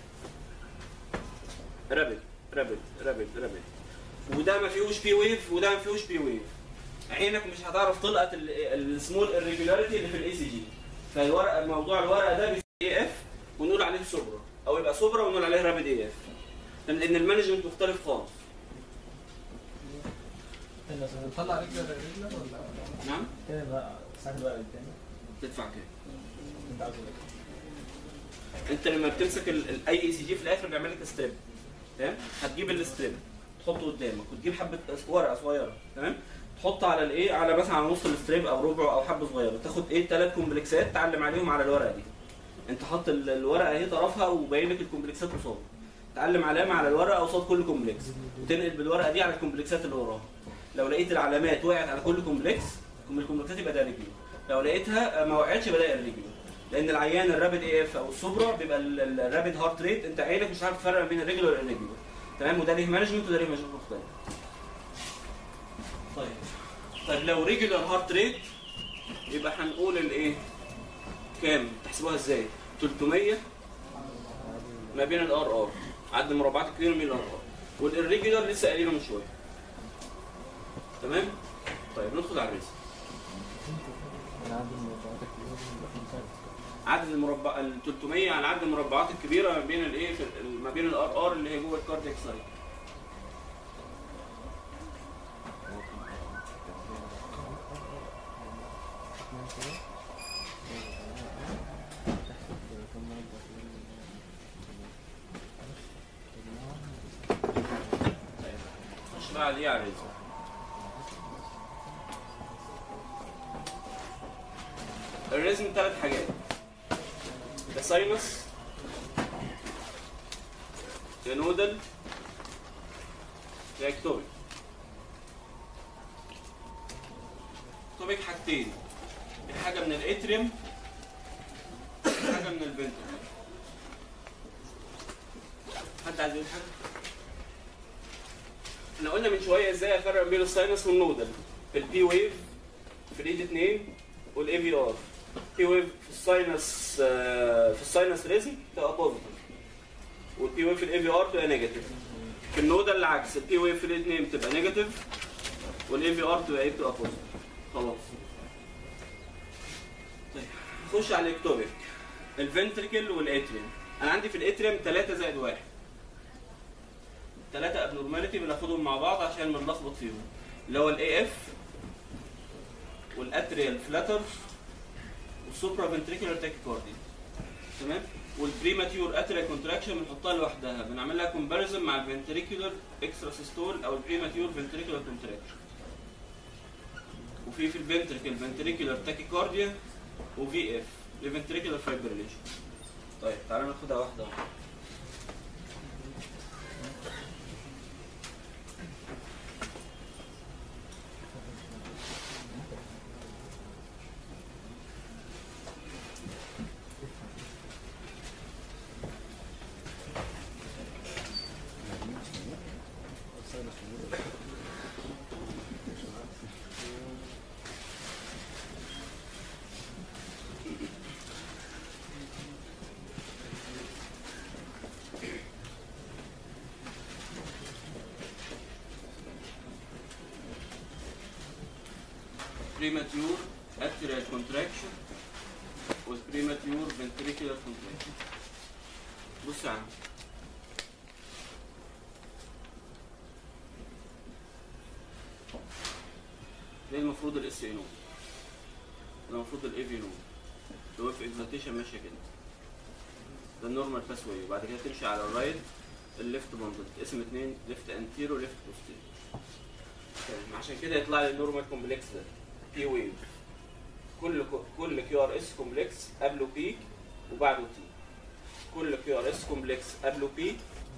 رابد رابد رابد رابد وده ما فيهوش بي ويف وده ما فيهوش بي ويف عينك مش هتعرف تلقط السمول irregularity اللي في الاي سي جي فالورقه موضوع الورقه ده بي اي اف ونقول عليه سوبرا او يبقى سوبرا ونقول عليه رابد اي اف لان المانجمنت مختلف خالص نطلع رجل رجل ولا نعم كده بقى ساعات بقى قدامي تدفع كام انت عاوز ايه؟ انت لما بتمسك ال- ال- اي اي سي جي في الاخر بيعمل لك ستريب تمام هتجيب الستريب تحطه قدامك وتجيب حبه ورقه صغيره تمام تحط على الايه على مثلا على نص الستريب او ربع او حبه صغيره تاخد ايه ثلاث كومبلكسات تعلم عليهم على الورقه دي انت حاطط ال- الورقه اهي طرفها وباين لك الكومبلكسات قصاد تعلم علامه على الورقه قصاد كل كومبلكس وتنقل بالورقه دي على الكومبلكسات اللي وراها لو لقيت العلامات وقعت على كل كومبلكس من الكومبلكسات يبقى ده ريجولار لو لقيتها ما وقعتش يبقى ده الريجولار لان العيان الرابد اي اف او السوبرا بيبقى ال- ال- الرابد هارت ريت انت عينك مش عارف تفرق بين الريجولار والريجولار تمام وده ليه مانجمنت وده ليه مانجمنت مختلف طيب طيب لو ريجولار هارت ريت يبقى هنقول الايه كام تحسبوها ازاي 300 ما بين الار ار عدد المربعات الكبيره من الار ار والirregular لسه قايلينه من شويه تمام طيب ندخل على الريسك انا عندي الموضوعات الكبيرة بيبقى فيه فرق. عدد المربع ال 300 على عدد المربعات الكبيره ما بين الايه في ال- ما بين الار ار اللي هي جوه الكاردياك سايت خش بقى على ايه على الريسك الريزم ثلاث حاجات يا ساينس يا نودل يا اكتوبيك اكتوبيك حاجتين حاجة من الاتريوم حاجة من الفنتر حد عايز يقول حاجة؟ احنا قلنا من شوية ازاي افرق بين الساينس والنودل في البي ويف في الايد اتنين والاي في ار بي ويف في الساينس آه، في الساينس ريزم تبقى بوزيتيف والبي ويف في الاي في ار تبقى نيجاتيف في النودل العكس البي ويف في الاثنين بتبقى نيجاتيف والاي في ار تبقى ايه بتبقى بوزيتيف خلاص طيب نخش على الاكتوبيك الفنتريكل والاتريوم انا عندي في الاتريوم 3 زائد 1 ثلاثة ابنورماليتي بناخدهم مع بعض عشان ما نلخبط فيهم اللي هو الاي اف والاتريال فلاتر والسوبرا فنتريكولار تاكيكاردي تمام والبريماتيور اتريال كونتراكشن بنحطها لوحدها بنعمل لها كومباريزون مع الفنتريكولار اكسترا سيستول او البريماتيور فنتريكولار كونتراكشن وفي في الفنتريكل فنتريكولار تاكيكارديا وفي اف لفنتريكولار فايبريليشن طيب تعالى ناخدها واحده واحده premature atrial contraction with premature ventricular contraction بص يا عم ده المفروض الاس اي نود ده المفروض الاي في نود لو في اكزالتيشن ماشيه كده ده النورمال باس واي وبعد كده تمشي على الرايت الليفت بندل اسم اتنين ليفت انتيرو ليفت بوستيرو تمام عشان كده يطلع لي النورمال كومبلكس ده بي ويف كل كل كيو ار اس كومبلكس قبله بي وبعده تي كل كيو ار اس كومبلكس قبله بي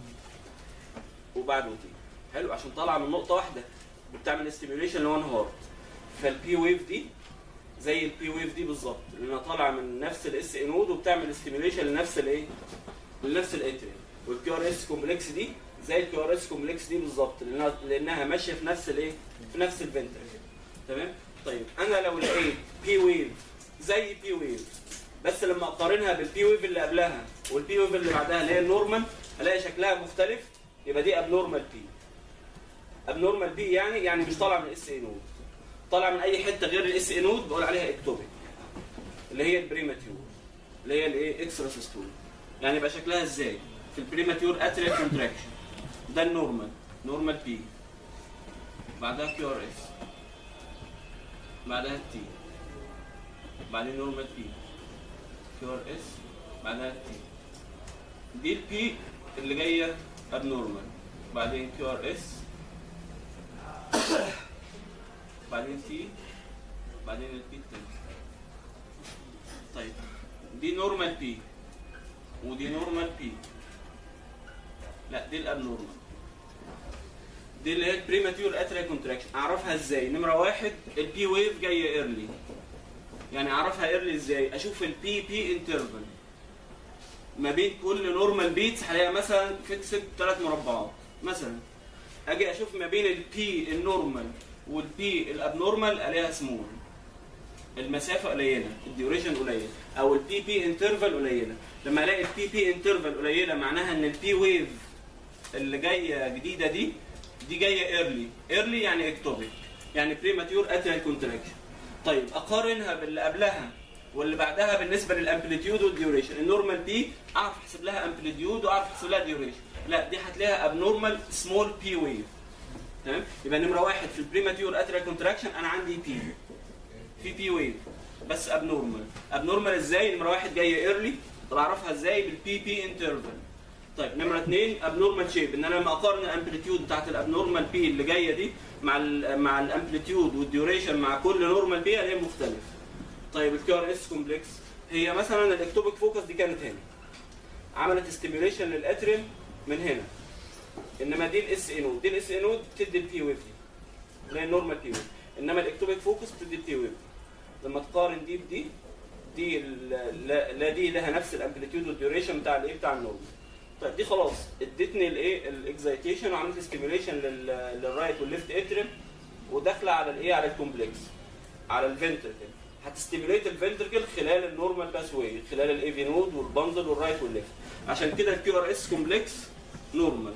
وبعده تي حلو عشان طالعه من نقطه واحده وبتعمل استيميوليشن لوان هارت فالبي ويف دي زي البي ويف دي بالظبط لانها طالعه من نفس الاس ان نود وبتعمل استيميوليشن لنفس الايه؟ لنفس الاتريم والكيو ار اس كومبلكس دي زي الكيو ار اس كومبلكس دي بالظبط لانها لانها ماشيه في نفس الايه؟ في نفس الفنتركل تمام؟ طيب انا لو لقيت بي ويف زي بي ويف بس لما اقارنها بالبي ويف اللي قبلها والبي ويف اللي بعدها اللي هي النورمال الاقي شكلها مختلف يبقى دي ابنورمال بي ابنورمال بي يعني يعني مش طالعه من الاس اي نود طالعه من اي حته غير الاس اي نود بقول عليها اكتوبيك اللي هي البريماتيور اللي هي الايه اكسترا سيستول يعني يبقى شكلها ازاي في البريماتيور اتريال كونتراكشن ده النورمال نورمال بي بعدها كيو ار اس بعدها تي بعدين نورمال بي كيو ار اس بعدها تي دي البي اللي جايه ابنورمال بعدين كيو ار اس بعدين تي بعدين البي التاني طيب دي نورمال بي ودي نورمال بي لا دي الابنورمال دي اللي هي البريماتيور اتريال كونتراكشن اعرفها ازاي نمره واحد البي ويف جايه ايرلي يعني اعرفها ايرلي ازاي اشوف البي بي انترفال ما بين كل نورمال بيتس هلاقيها مثلا فيكسد ثلاث مربعات مثلا اجي اشوف ما بين البي النورمال والبي الابنورمال الاقيها سمول المسافه قليله الديوريشن قليل او البي بي انترفال قليله لما الاقي البي بي انترفال قليله معناها ان البي ويف اللي جايه جديده دي دي جايه ايرلي ايرلي يعني اكتوبيك يعني بريماتيور اتريال كونتراكشن طيب اقارنها باللي قبلها واللي بعدها بالنسبه للامبليتيود والديوريشن النورمال بي اعرف احسب لها امبليتيود واعرف احسب لها ديوريشن لا دي هتلاقيها ابنورمال سمول بي ويف تمام يبقى نمره واحد في البريماتيور اتريال كونتراكشن انا عندي بي في بي ويف بس ابنورمال ابنورمال ازاي نمره واحد جايه ايرلي طب اعرفها ازاي بالبي بي انترفال طيب نمره اثنين ابنورمال شيب ان انا لما اقارن الامبليتيود بتاعت الابنورمال بي اللي جايه دي مع ال مع الامبليتيود والديوريشن مع كل نورمال بي الاقيه مختلف طيب الكيو ار اس كومبلكس هي مثلا الاكتوبيك فوكس دي كانت هنا عملت ستيميوليشن للاتريم من هنا انما دي الاس اي نود دي الاس اي نود بتدي البي ويف دي اللي هي النورمال بي ويف انما الاكتوبيك فوكس بتدي البي ويف لما تقارن دي بدي دي ال- لا, لا دي لها نفس الامبليتيود والديوريشن بتاع الايه بتاع النورمال طيب دي خلاص ادتني الايه الاكزايتيشن وعملت ستيميوليشن للرايت والليفت اتريم وداخله على الايه على الكومبلكس على الفنتركل هتستيميوليت الفنتركل خلال النورمال باس واي خلال الاي في نود والبندل والرايت والليفت عشان كده الكيو ار اس كومبلكس نورمال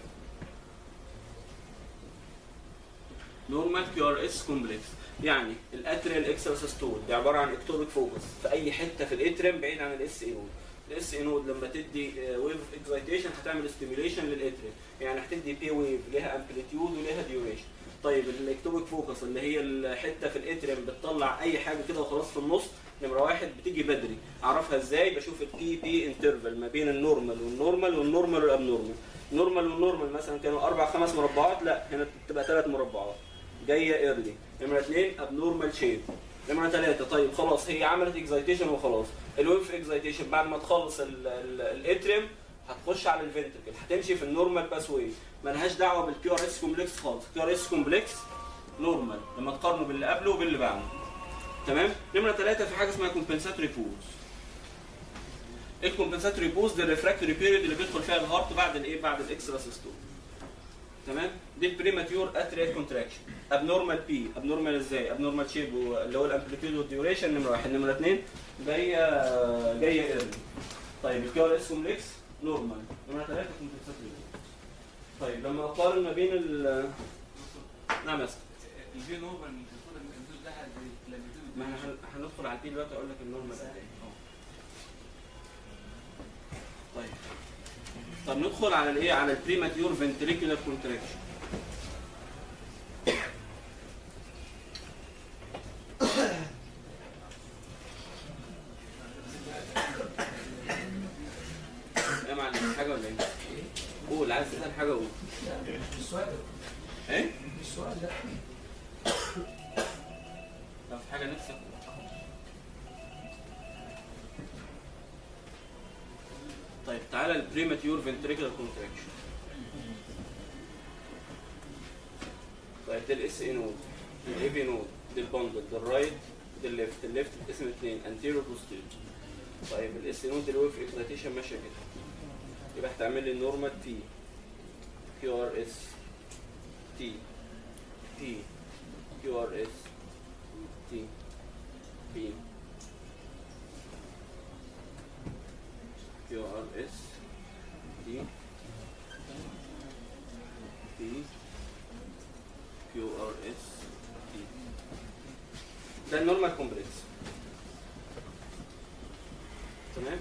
نورمال كيو ار اس كومبلكس يعني الاتريال اكسترا سيستول دي عباره عن اكتوبيك فوكس في اي حته في الاتريم بعيد عن الاس اي نود الاس اي نود لما تدي ويف اكزايتيشن هتعمل ستيميوليشن للاتريم يعني هتدي بي ويف ليها امبليتيود وليها ديوريشن طيب الاكتوبيك فوكس اللي هي الحته في الاتريم بتطلع اي حاجه كده وخلاص في النص نمره واحد بتيجي بدري اعرفها ازاي بشوف البي بي انترفال ما بين النورمال والنورمال والنورمال والابنورمال النورمال والنورمال مثلا كانوا اربع خمس مربعات لا هنا بتبقى ثلاث مربعات جايه ايرلي نمره اثنين ابنورمال شيب نمره ثلاثه طيب خلاص هي عملت اكزايتيشن وخلاص الويف اكزايتيشن بعد ما تخلص الاتريم هتخش على الفنتركل هتمشي في النورمال باس واي مالهاش دعوه بالكيو ار اس كومبلكس خالص الكيو ار اس كومبلكس نورمال لما تقارنه باللي قبله وباللي بعده تمام نمره ثلاثه في حاجه اسمها كومبنساتوري بوز الكومبنساتوري بوز ده الريفراكتوري بيريد اللي بيدخل فيها الهارت بعد الايه بعد الاكسترا سيستول تمام دي البريماتيور اتريال كونتراكشن ابنورمال بي ابنورمال ازاي ابنورمال شيب اللي هو الامبليتيود والديوريشن نمره واحد نمره اثنين جايه جايه ايرلي طيب الكيو ار اس كومبلكس نورمال نمره ثلاثه كومبنساتوري طيب لما اقارن ما بين ال نعم يا أستاذ. الفي نورمال المفروض الامبليتيود ده زي ما احنا هن- هندخل على البي دلوقتي اقول لك النورمال قد ايه طيب طب ندخل على الايه على البريماتيور فنتريكولار كونتراكشن يا معلم حاجه ولا ايه؟ قول عايز تسال حاجه قول السؤال ايه؟ السؤال ده لو في حاجه نفسك طيب تعالى البريماتيور فنتريكولار كونتراكشن طيب ده الاس اي نود الاي في نود ده البندل ده الرايت ده الليفت الليفت اسم اثنين انتيريور بوستيريور طيب الاس اي نود الويف اكسيتيشن ماشيه كده يبقى هتعمل لي النورمال تي كيو ار اس تي تي كيو ار اس تي بي كيو ار اس تي بي كيو ار اس تي ده النورمال كومبلكس تمام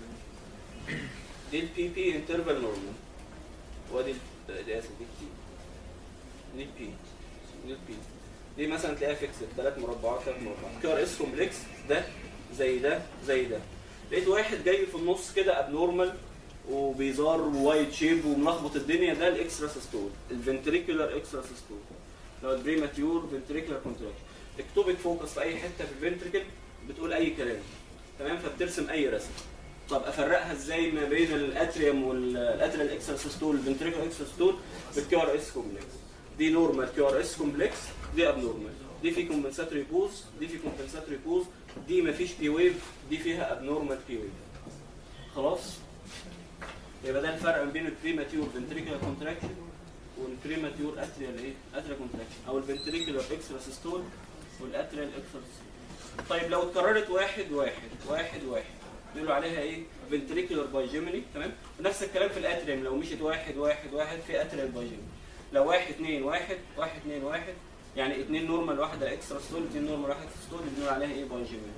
دي البي بي انترفال نورمال وادي ال- دي اسف دي التي دي البي دي البي دي مثلا تلاقيها فيكسد ثلاث مربعات ثلاث مربعات كيو ار اس كومبلكس ده زي ده زي ده لقيت واحد جاي في النص كده ابنورمال وبيزار وايت شيب وملخبط الدنيا ده الاكسترا سيستول الفنتريكولار اكسترا سيستول اللي هو البريماتيور فنتريكولار كونتراكشن اكتوبك فوكس في اي حته في الفنتريكل بتقول اي كلام تمام فبترسم اي رسم طب افرقها ازاي ما بين الاتريوم والاتريال اكسترا سيستول الفنتريكولار اكسترا سيستول بالكيو ار اس كومبلكس دي نورمال كيو ار اس كومبلكس دي اب نورمال دي في كومبنساتوري بوز دي في كومبنساتوري بوز دي مفيش بي ويف دي فيها اب نورمال بي ويف خلاص يبقى ده الفرق ما بين البريماتيور فنتريكولار كونتراكشن والبريماتيور اتريال ايه اتريال كونتراكشن او الفنتريكولار اكسترا سيستول والاتريال اكسترا سيستول طيب لو اتكررت واحد واحد واحد واحد بيقولوا عليها ايه فنتريكولار بايجيميني تمام ونفس الكلام في الاتريم لو مشيت واحد واحد واحد في اتريال بايجيميني لو واحد اثنين واحد واحد اثنين واحد يعني اثنين نورمال واحده اكسترا ستول اثنين نورمال واحد ستول بنقول عليها ايه بايجيميني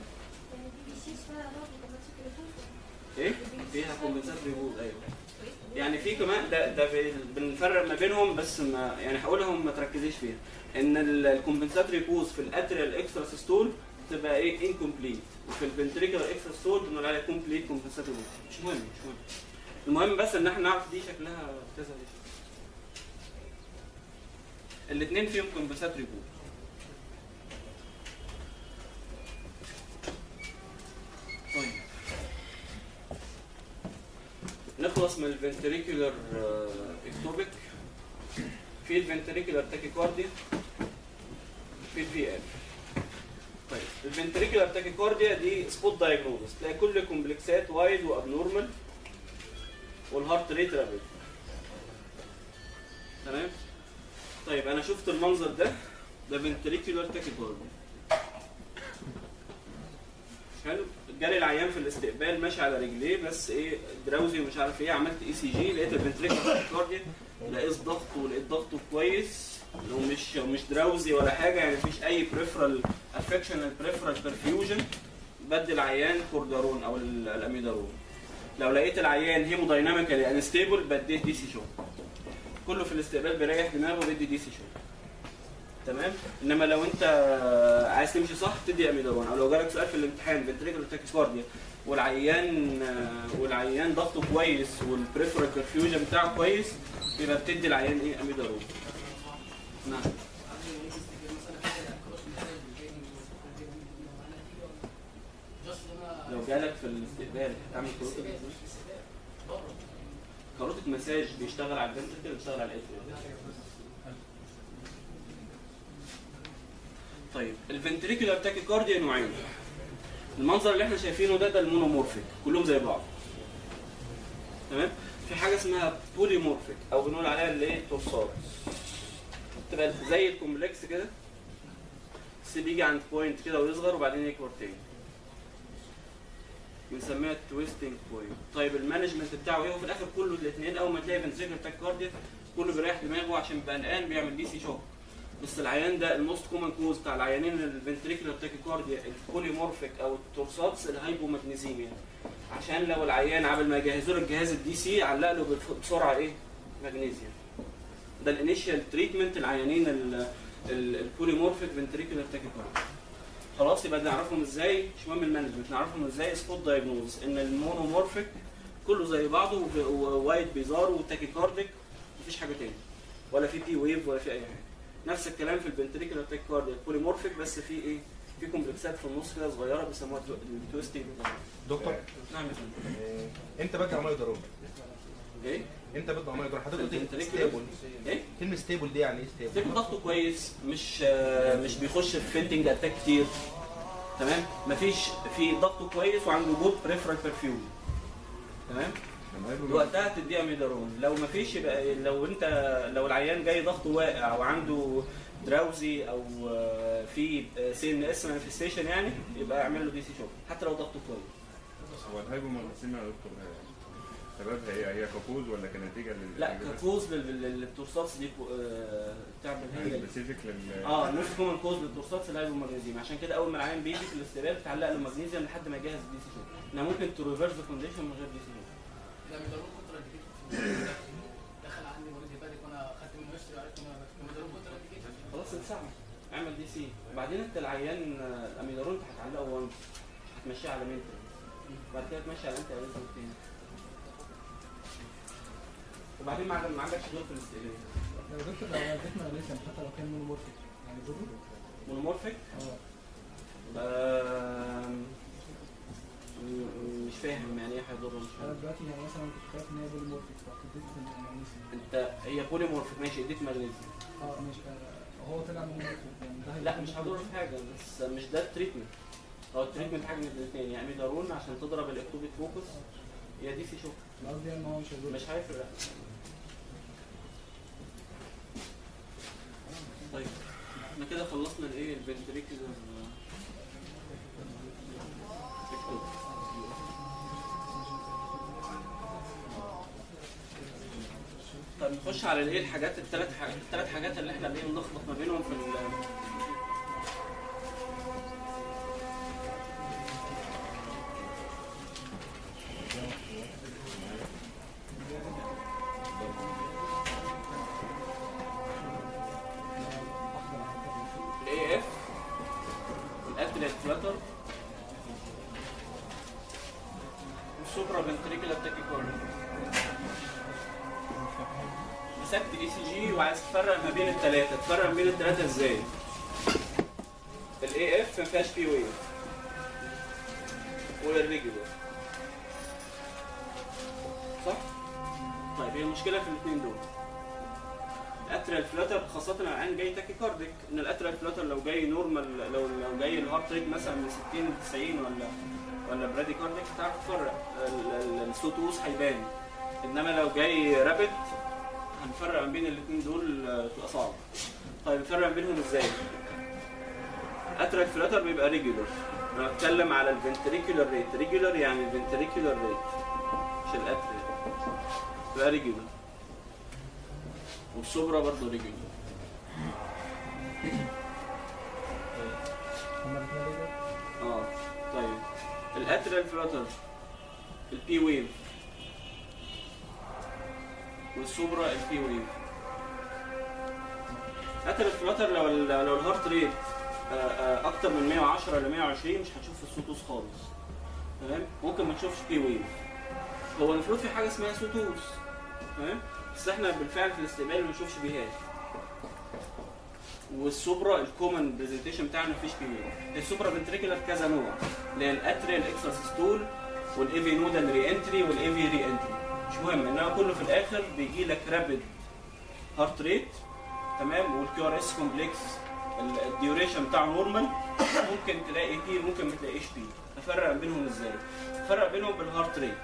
ايه فيها كومبنساتوري بوز ايوه يعني في كمان ده ده في- بنفرق ما بينهم بس ما يعني هقولهم ما تركزيش فيها ان الكومبنساتوري بوز في الاتريال اكسترا سيستول تبقى ايه انكمبليت وفي الفنتريكولار اكسترا سيستول بنقول عليها كومبليت كومبنساتوري بوز مش مهم مش مهم المهم بس ان احنا نعرف دي شكلها كذا دي الاثنين فيهم كومبنساتوري بوز طيب نخلص من الفنتريكولار اكتوبيك في الفنتريكولار تاكيكارديا في الفي اف طيب الفنتريكولار تاكيكارديا دي سبوت دايجنوزس تلاقي كل كومبلكسات وايد وابنورمال والهارت ريت رابيد تمام طيب انا شفت المنظر ده ده فنتريكولار تاكيكارديا حلو جالي العيان في الاستقبال ماشي على رجليه بس ايه دراوزي ومش عارف ايه عملت اي سي جي لقيت الفنتريكولار كارديا لقيت ضغطه ولقيت ضغطه كويس ومش مش دراوزي ولا حاجه يعني مفيش اي بريفرال افكشن بريفرال برفيوجن بدي العيان كوردارون او ال- الاميدارون لو لقيت العيان هيمودايناميكالي انستيبل بديه دي سي شوك كله في الاستقبال بيريح دماغه وبيدي دي سي شوك تمام انما لو انت عايز تمشي صح تدي اميدارون او لو جالك سؤال في الامتحان فنتريكولار تاكيكارديا والعيان والعيان ضغطه كويس والبريفرال برفيوجن بتاعه كويس يبقى بتدي العيان ايه اميدارون نعم لو جالك في الاستقبال هتعمل كروتك مساج كروتك مساج بيشتغل على الفنتركل بيشتغل على الاتريال طيب الفنتريكولار تاكيكارديا نوعين المنظر اللي احنا شايفينه ده ده المونومورفيك كلهم زي بعض تمام في حاجه اسمها بوليمورفيك او بنقول عليها اللي هي التوصال تبقى زي الكومبلكس كده بس بيجي عند بوينت كده ويصغر وبعدين يكبر تاني بنسميها التويستنج بوينت طيب المانجمنت بتاعه ايه وفي الاخر كله الاثنين اول ما تلاقي فنتريكولار تاكيكارديا كله بيريح دماغه عشان بيبقى قلقان بيعمل دي سي شوك بس العيان ده الموست كومن كوز بتاع العيانين الفنتريكولار تاكيكارديا البوليمورفيك او التورساتس الهايبومagنيزيميا عشان لو العيان قبل ما يجهزوا له الجهاز الدي سي علق له بالف- بسرعه ايه؟ مغنيسيوم ده الانيشال تريتمنت العيانين البوليمورفيك فنتريكولار تاكيكارديا خلاص يبقى نعرفهم ازاي مش مهم المانجمنت نعرفهم ازاي سبوت دايجنوز ان المونومورفيك كله زي بعضه وب- ووايت بيزار وتاكيكارديك مفيش حاجه تاني ولا في بي ويف ولا في اي حاجه نفس الكلام في الفنتريكولار تاكيكارديا بوليمورفيك بس في ايه في كومبلكسات في النص كده صغيره بيسموها التويستنج دكتور نعم يا فندم. آه، امتى بدي عمليه ضروري؟ ايه امتى بدي عمليه ضروري؟ حضرتك قلت الفنتريكولار- ستيبل ايه كلمه ستيبل دي يعني ايه ستيبل؟ تكون ضغطه كويس مش آه، مش بيخش في فينتنج اتاك كتير تمام مفيش في ضغطه كويس وعنده جود بريفرال برفيوم تمام وقتها تديها ميدارون لو مفيش يبقى لو انت لو العيان جاي ضغطه واقع وعنده دراوزي او آه، في سي ان اس مانيفستيشن يعني يبقى اعمل له دي سي شوك حتى لو ضغطه كويس هو الهايبومغنيسيميا يا دكتور آه، سببها هي هي كفوز ولا كنتيجه لل لا كفوز لل- لل- للتورساتس دي آه، تعمل هي سبيسيفيك لل اه الموست كومن كوز للتورساتس الهايبومغنيزيوم عشان كده اول ما العيان بيجي في الاستقبال تعلق له مغنيسيوم لحد ما يجهز الدي سي شوك انها ممكن تريفرس كونديشن من غير دي سي شوك لا ميدالون كونترا دخل عندي مريض هيباتيك وانا خدت منه هيستوري وعرفت انه هيباتيك ميدالون كونترا خلاص انسحب اعمل دي سي وبعدين انت العيان آه، الاميدارون انت هتعلقه وانس هتمشيه على مينتر بعد كده تمشي على انت ايريزم تاني وبعدين ما عندك- ما عندكش دور في الاستقبال لو دكتور لو اديت مغنيسيوم حتى لو كان مونومورفيك يعني ضروري مونومورفيك اه آم، م- مش فاهم يعني ايه هيضر مش انا فاهم دلوقتي يعني مثلا كنت خايف ان هي بوليمورفيك رحت اديت مغنيسيوم انت هي بوليمورفيك ماشي اديت مغنيسيوم اه ماشي آه، هو طلع مونومورفيك يعني ده لا هيكون مش هضر في حاجه بس مش ده التريتمنت هو التريتمنت حاجه من الاثنين يعني ميدارون عشان تضرب الاكتوبيك فوكس يا دي سي شوك أنا قصدي ان هو مش هيضر مش هيفرق طيب احنا كده خلصنا الايه الفنتريكولار طيب نخش على الايه الحاجات الثلاث حاجات الثلاث حاجات اللي احنا بنلخبط ما بينهم في ال الاي اف والاتريال فلاتر والسوبرا فنتريكولار تاكيكارديا مسكت اي سي جي وعايز تفرق ما بين الثلاثه تفرق ما بين الثلاثه ازاي الاي اف ما فيهاش بي ويف والريجولار صح طيب هي المشكله في الاثنين دول الاتريال فلاتر خاصة لو العين جاي تاكيكارديك ان الاتريال فلاتر لو جاي نورمال لو لو جاي الهارت ريت مثلا من 60 ل 90 ولا ولا برادي كارديك تعرف تفرق ال- ال- السوتوس هيبان انما لو جاي رابد هنفرق ما بين الاثنين دول آه، تبقى صعب طيب نفرق ما بينهم ازاي؟ الاتريال فلاتر بيبقى ريجولار انا بتكلم على الفنتريكولار ريت ريجولار يعني الفنتريكولار ريت مش الاتريال بيبقى ريجولار والسوبرا برضه ريجولار هما الاثنين ريجر اه طيب الاتريال فلاتر البي ويف والسوبرا البي ويف اتريال فلاتر لو ال- لو الهارت ريت آه، آه، اكتر من 110 ل 120 مش هتشوف السوتوس خالص تمام ممكن ما تشوفش بي ويف هو المفروض في حاجه اسمها سوتوس تمام بس احنا بالفعل في الاستقبال ما بنشوفش بيهات والسوبرا الكومن برزنتيشن بتاعنا مفيش بي ويف السوبرا فنتريكولار كذا نوع اللي هي الاتريال اكستراسيستول والايفي نودال ري انتري والايفي ري انتري مش مهم انما كله في الاخر بيجي لك رابيد هارت ريت تمام والكيو ار اس كومبلكس الديوريشن بتاعه نورمال ممكن تلاقي بي ممكن ما تلاقيش بي افرق بينهم ازاي؟ افرق بينهم بالهارت ريت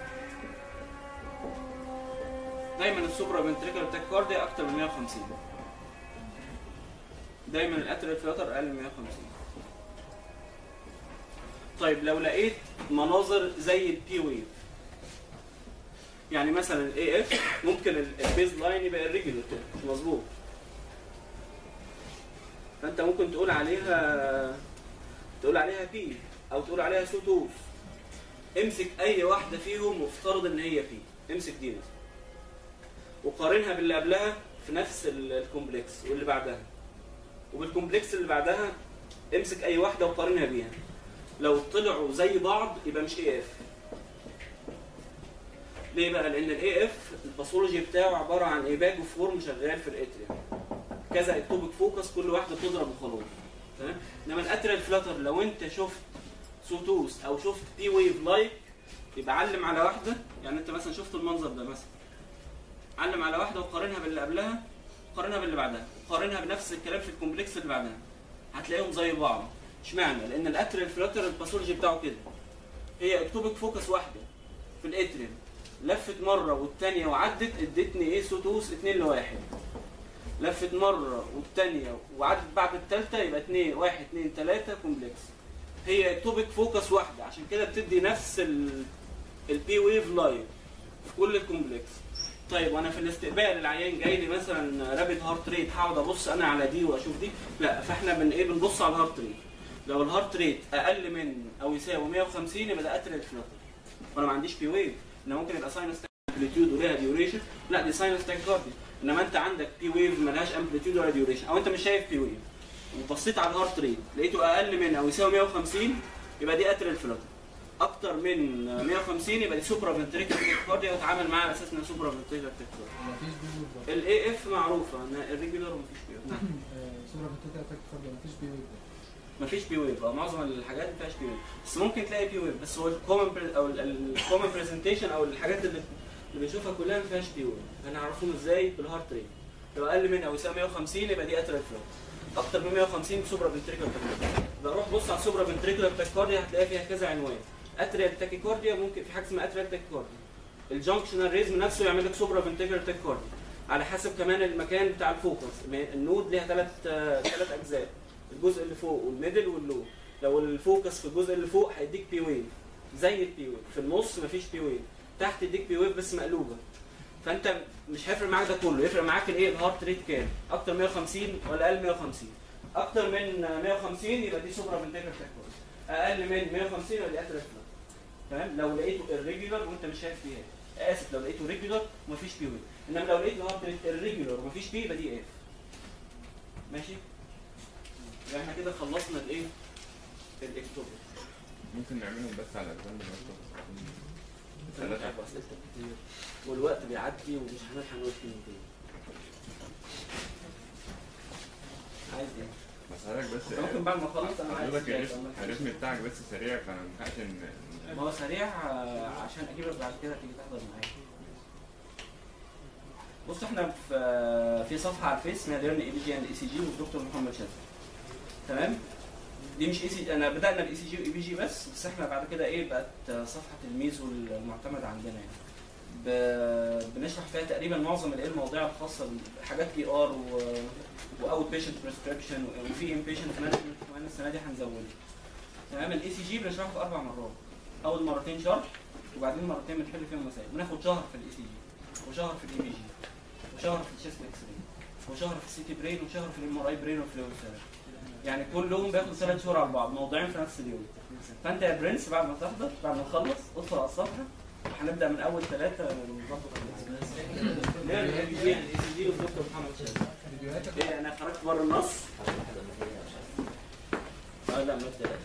دايما السوبرا فنتريكولار تاكيكارديا اكتر من 150 دايما الاتريال فلاتر اقل من 150 طيب لو لقيت مناظر زي البي ويف يعني مثلا الاي اف ممكن ال- البيز لاين يبقى الريجولر كده مش مظبوط فانت ممكن تقول عليها تقول عليها بي او تقول عليها سوتوس امسك اي واحده فيهم وافترض ان هي بي امسك دي مثلا وقارنها باللي قبلها في نفس ال- الكومبلكس واللي بعدها وبالكومبلكس اللي بعدها امسك اي واحده وقارنها بيها لو طلعوا زي بعض يبقى مش اي اف ليه بقى لان الاي اف الباثولوجي بتاعه عباره عن ايباج فورم شغال في الاتريا كذا اكتوبك فوكس كل واحده تضرب وخلاص تمام انما الاتريال فلاتر لو انت شفت سوتوس او شفت بي ويف لايك يبقى علم على واحده يعني انت مثلا شفت المنظر ده مثلا علم على واحده وقارنها باللي قبلها وقارنها باللي بعدها وقارنها بنفس الكلام في الكومبلكس اللي بعدها هتلاقيهم زي بعض اشمعنى لان الاتريال فلاتر الباثولوجي بتاعه كده هي اكتوبك فوكس واحده في الاتريال لفت مره والثانيه وعدت ادتني ايه سوتوس 2 لواحد لفت مره والثانيه وعدت بعد الثالثه يبقى 2 1 2 3 كومبلكس هي اكتوبك فوكس واحده عشان كده بتدي نفس البي ويف لاين في كل الكومبلكس طيب وانا في الاستقبال العيان جاي لي مثلا رابيد هارت ريت هقعد ابص انا على دي واشوف دي لا فاحنا بن ايه بنبص على الهارت ريت لو الهارت ريت اقل من او يساوي 150 يبقى ده اتريال فلاتر وانا ما عنديش بي ويف ان ممكن يبقى ساينس امبليتيود وليها ديوريشن لا دي ساينس تاكيكارديا انما انت عندك بي ويف ملهاش امبليتيود ولا ديوريشن او انت مش شايف بي ويف وبصيت على الهارت ريت لقيته اقل من او يساوي 150 يبقى دي اتريال فلاتر اكتر من 150 يبقى دي سوبرا فنتريكال تاكيكارديا وتعامل معاها على اساس انها سوبرا فنتريكال تاكيكارديا مفيش بي ويف برضه الاي اف معروفه ان الريجولار ومفيش بي ويف نعم آه، سوبر فيتوتا اتاك برضه مفيش بي ويف برضه. مفيش بي ويف اه معظم الحاجات ما فيهاش بي ويف بس ممكن تلاقي بي ويف بس هو الكومن او الكومن برزنتيشن او الحاجات اللي اللي بنشوفها كلها ما فيهاش بي ويف هنعرفهم ازاي بالهارت ريت لو اقل من او يساوي 150 يبقى دي اترال فلو اكتر من 150 سوبرا فنتريكولار تاكيكارديا يبقى روح بص على السوبرا فنتريكولار تاكيكارديا هتلاقي فيها كذا عنوان اتريال تاكيكارديا ممكن في حاجه اسمها اتريال تاكيكارديا الجنكشنال ريزم نفسه يعمل لك سوبرا فنتريكولار تاكيكارديا على حسب كمان المكان بتاع الفوكس النود ليها ثلاث ثلاث اجزاء الجزء اللي فوق والميدل واللو لو الفوكس في الجزء اللي فوق هيديك بي ويف زي البي ويف في النص مفيش بي ويف تحت يديك بي ويف بس مقلوبه فانت مش هيفرق معاك ده كله يفرق معاك الايه الهارت ريت كام اكتر 150 ولا اقل 150 اكتر من 150 يبقى دي سوبرا فنتيكر تاكوز اقل من 150 يبقى دي اتريال تمام لو لقيته irregular وانت مش شايف فيها اسف لو لقيته ريجولار ومفيش بي ويف انما لو لقيت الهارت ريت irregular ومفيش بي يبقى دي اف ماشي يبقى احنا كده خلصنا الايه الاكتوبر ممكن نعملهم بس على الاجزاء ثلاثة أسئلتك كتير والوقت بيعدي ومش هنلحق نقول كلمتين عايز ايه؟ بس حضرتك بس ممكن بعد ما اخلص انا عايز حضرتك الريتم أعمل الريتم بتاعك بس سريع فما ينفعش ان ما هو سريع آه، عشان اجيبك بعد كده تيجي تحضر معايا بص احنا في في صفحه على الفيس اسمها ليرن اي بي جي اند اي سي جي والدكتور محمد شاذلي تمام دي مش اي سي انا بدانا بالاي سي جي واي بي جي بس بس احنا بعد كده ايه بقت صفحه الميزو المعتمده عندنا يعني ب- بنشرح فيها تقريبا معظم الايه المواضيع الخاصه بحاجات اي ار واوت بيشنت بريسكريبشن وفي ان بيشنت مانجمنت كمان السنه دي هنزودها تمام الاي سي جي بنشرحه في اربع مرات اول مرتين شرح وبعدين مرتين بنحل فيهم مسائل بناخد شهر في الاي سي جي وشهر في الاي بي جي وشهر في الشيست اكس راي وشهر في السي تي برين وشهر في الام ار اي برين وفلويد ثيرابي يعني كلهم بياخدوا ثلاث شهور على بعض موضوعين في نفس اليوم فانت يا برنس بعد ما تحضر بعد ما تخلص ادخل على الصفحه وهنبدا من اول ثلاثه ونظبط ليه الاي بي جي الاي سي جي والدكتور محمد شاذلي فيديوهاتك ايه انا خرجت بره النص اه لا مش ثلاثه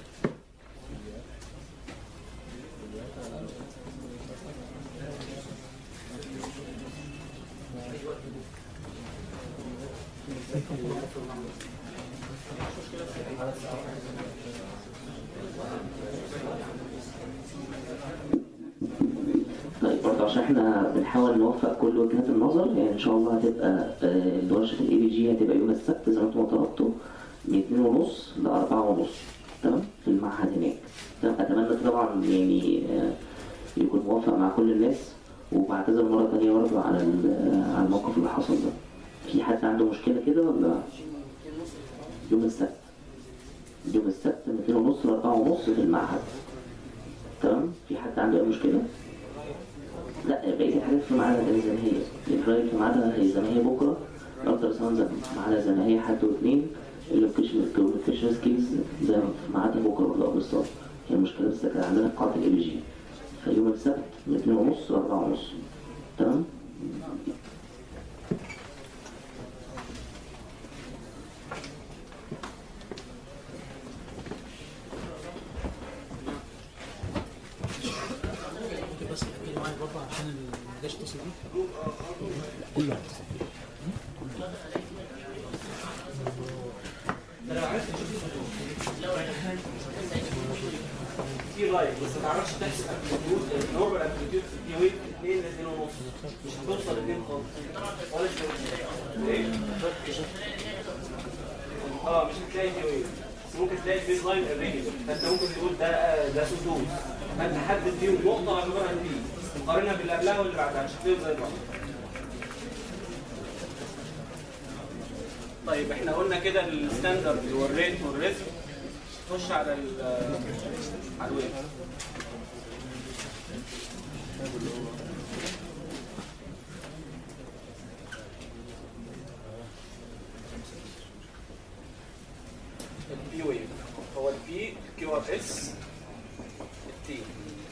طيب برضه عشان احنا بنحاول نوفق كل وجهات النظر يعني ان شاء الله هتبقى آه، ورشه الاي بي جي هتبقى يوم السبت زي ما انتم طلبتوا من 2 ونص ل 4 ونص تمام في المعهد هناك تمام اتمنى طبعا يعني آه، يكون موافق مع كل الناس وبعتذر مره ثانيه برضه على ال- على الموقف اللي حصل ده في حد عنده مشكله كده ولا يوم السبت يوم السبت من 2 ونص ل 4 ونص في المعهد تمام في حد عنده اي مشكله لا بقية الحاجات في ميعادها كده زي ما هي الفرايد في ميعادها هي زي ما هي بكرة الألترا ساوند في ميعادها زي ما هي حد واثنين اللوكيشن سكيلز زي ما في ميعادها بكره برضه او بالظبط هي المشكله بس كان عندنا في قاعه الاي بي جي فيوم السبت من 2 ونص ل 4 ونص تمام ممكن بس تأكدوا معايا برضه عشان اللي ما جاش اتصل بيه كله هيتصل في لايف بس ما تعرفش تحسب امبليتيود النورمال امبليتيود في البي ويف 2 ل 2 ونص مش هتوصل ل 2 خالص ولا شيء ايه؟ اه مش هتلاقي بي ويف بس ممكن تلاقي بيز لاين الريجل فانت ممكن تقول ده ده سدود فانت حدد فيهم نقطه واعتبرها دي مقارنه باللي قبلها واللي بعدها مش هتلاقيهم زي بعض طيب احنا قلنا كده الستاندرد والريت والريسك خش على ال على الويب البي ويف هو البي كيو ار اس التي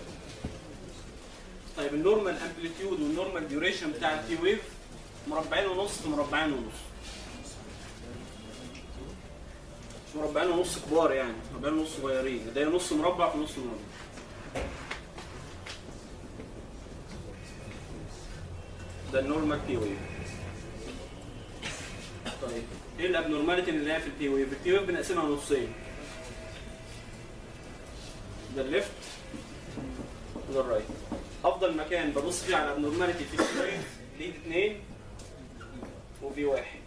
طيب النورمال امبليتيود والنورمال ديوريشن بتاع التي ويف مربعين ونص في مربعين ونص مش مربعين ونص كبار يعني مربعين ونص صغيرين ده نص مربع في نص مربع ده النورمال بي ويف طيب ايه الابنورماليتي اللي هي في البي ويف البي ويف بنقسمها نصين ده الليفت وده الرايت افضل مكان ببص فيه على الابنورماليتي في البي ويف ليد 2 وفي واحد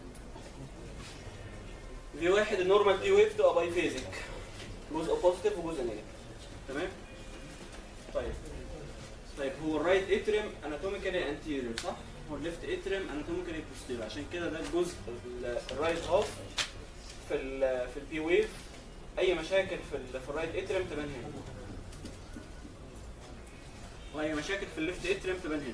في واحد النورمال بي ويف تبقى باي فيزيك جزء بوزيتيف وجزء نيجاتيف تمام طيب طيب هو الرايت اتريم اناتوميكالي انتيريور صح هو الليفت اتريم اناتوميكالي بوستيريور عشان كده ده الجزء ال- الرايت هاف في ال في البي ويف اي مشاكل في ال في الرايت اتريم تبان هنا واي مشاكل في الليفت اتريم تبان هنا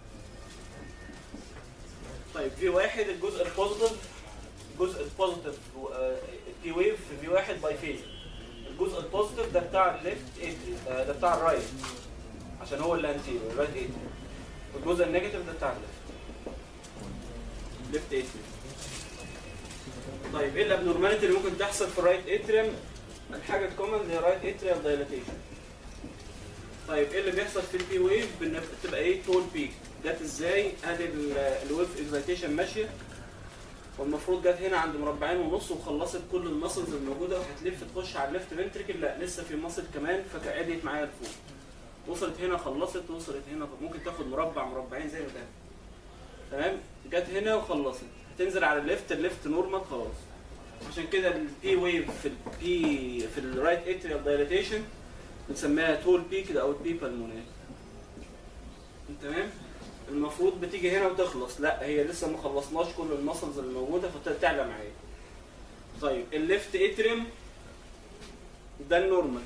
طيب في واحد الجزء البوزيتيف الجزء البوزيتيف البي ويف في في واحد باي فيز الجزء البوزيتيف ده بتاع الليفت اتريم ده بتاع الرايت عشان هو اللي انتيريور الرايت اتريم والجزء النيجاتيف ده بتاع الليفت ليفت اتريم طيب ايه الابنورماليتي اللي ممكن تحصل في الرايت اتريم الحاجه الكومن هي رايت اتريال دايلاتيشن طيب ايه اللي بيحصل في البي ويف بتبقى ايه تول بيك جت ازاي ادي الويف اكزايتيشن ماشيه والمفروض جت هنا عند مربعين ونص وخلصت كل المسلز الموجوده وهتلف تخش على الليفت فنتريكل لا لسه في ماسل كمان فعدت معايا لفوق وصلت هنا خلصت وصلت هنا ممكن تاخد مربع مربعين زي ما ده تمام جت هنا وخلصت هتنزل على الليفت الليفت نورمال خلاص عشان كده البي ويف في البي في الرايت اتريال دايليتيشن بنسميها تول بيك او البي بالمونات تمام المفروض بتيجي هنا وتخلص لا هي لسه ما خلصناش كل المسلز اللي موجوده فتعلى معايا طيب الليفت اتريم ده النورمال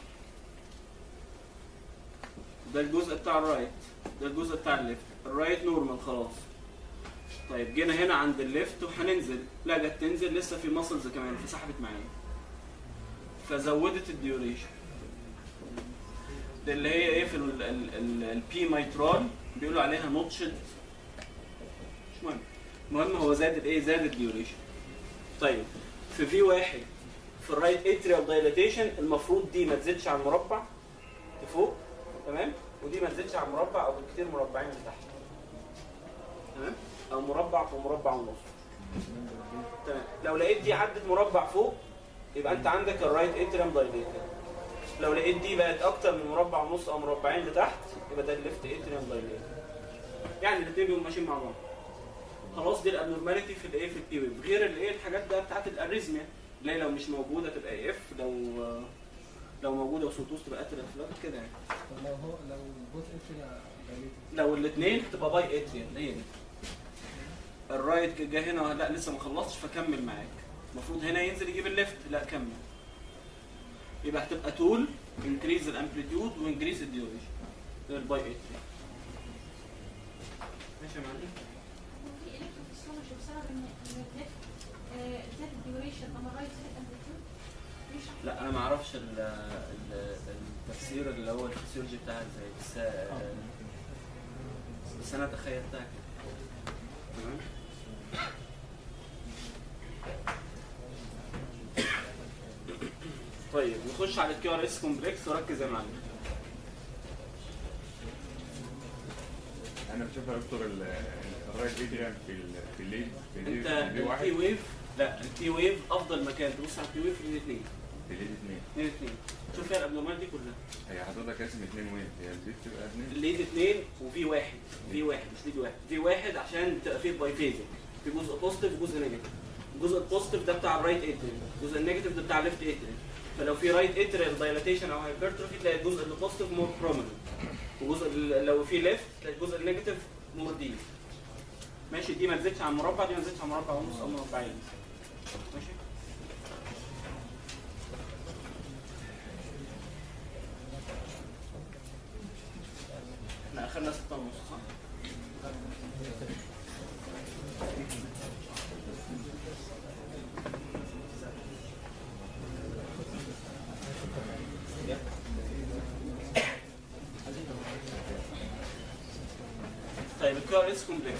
ده الجزء بتاع الرايت ده الجزء بتاع الليفت الرايت نورمال خلاص طيب جينا هنا عند الليفت وهننزل لا جت تنزل لسه في ماسلز كمان فسحبت معايا فزودت الديوريشن ده اللي هي ايه في البي مايترال بيقولوا عليها نوتشد مش مهم المهم هو زاد الايه زاد الديوريشن طيب في في واحد في الرايت اتريال دايلاتيشن المفروض دي ما تزيدش على المربع لفوق تمام ودي ما تزيدش على المربع او بالكتير مربعين لتحت تمام او مربع في مربع ونص تمام لو لقيت دي عدت مربع فوق يبقى انت عندك الرايت اتريم دايليتد لو لقيت دي بقت اكتر من مربع ونص او مربعين لتحت يبقى ده الليفت اتريم دايليتد يعني الاثنين بيبقوا ماشيين مع بعض خلاص دي الابنورماليتي في الايه في البي ويف غير الايه الحاجات بقى بتاعت الاريزميا اللي هي لو مش موجوده تبقى اف لو لو موجوده وسوتوس تبقى اتريال فلات كده يعني طب لو هو لو البوت اتريا دايليتد لو الاثنين تبقى باي اتريال هي دي الرايت جه هنا لا لسه ما خلصتش فكمل معاك المفروض هنا ينزل يجيب الليفت لا كمل يبقى هتبقى تول انكريز الامبليتيود وانكريز الديوريشن ده الباي اتريال ماشي يا معلم في الكتروفيسيولوجي بسبب ان إن الليفت زاد الديوريشن اما رايت زاد امبليتيود مش لا انا ما اعرفش ال- ال- التفسير اللي هو الفسيولوجي بتاعها ازاي بس آه، بس انا تخيلتها كده تمام طيب نخش على الكيو ار اس كومبلكس وركز يا معلم انا بشوف يا دكتور ال- ال- الرايت ايدريان في ال- في الليد في الليد انت في واحد التي ويف لا التي ويف افضل مكان تبص على التي ويف في الاثنين في الليد اثنين اثنين اثنين شوف فيها الابنورمال دي كلها هي حضرتك قاسم اثنين وين هي الزيت تبقى اثنين الليد اثنين وفي واحد في واحد مش ليد واحد في واحد عشان تبقى فيه باي فيزنج في جزء بوزيتيف وجزء نيجاتيف الجزء البوزيتيف ده بتاع الرايت اتريال الجزء النيجاتيف ده بتاع الليفت اتريال فلو في رايت اتريال دايلاتيشن او هايبرتروفي تلاقي الجزء اللي بوزيتيف مور بروميننت وجزء ال- لو في ليفت تلاقي الجزء النيجاتيف مور ديب ماشي دي ما تزيدش عن مربع دي ما تزيدش عن مربع ونص او مربعين ماشي احنا اخرنا ستة ونص صح؟ طيب الكيو ار اس كومبلكس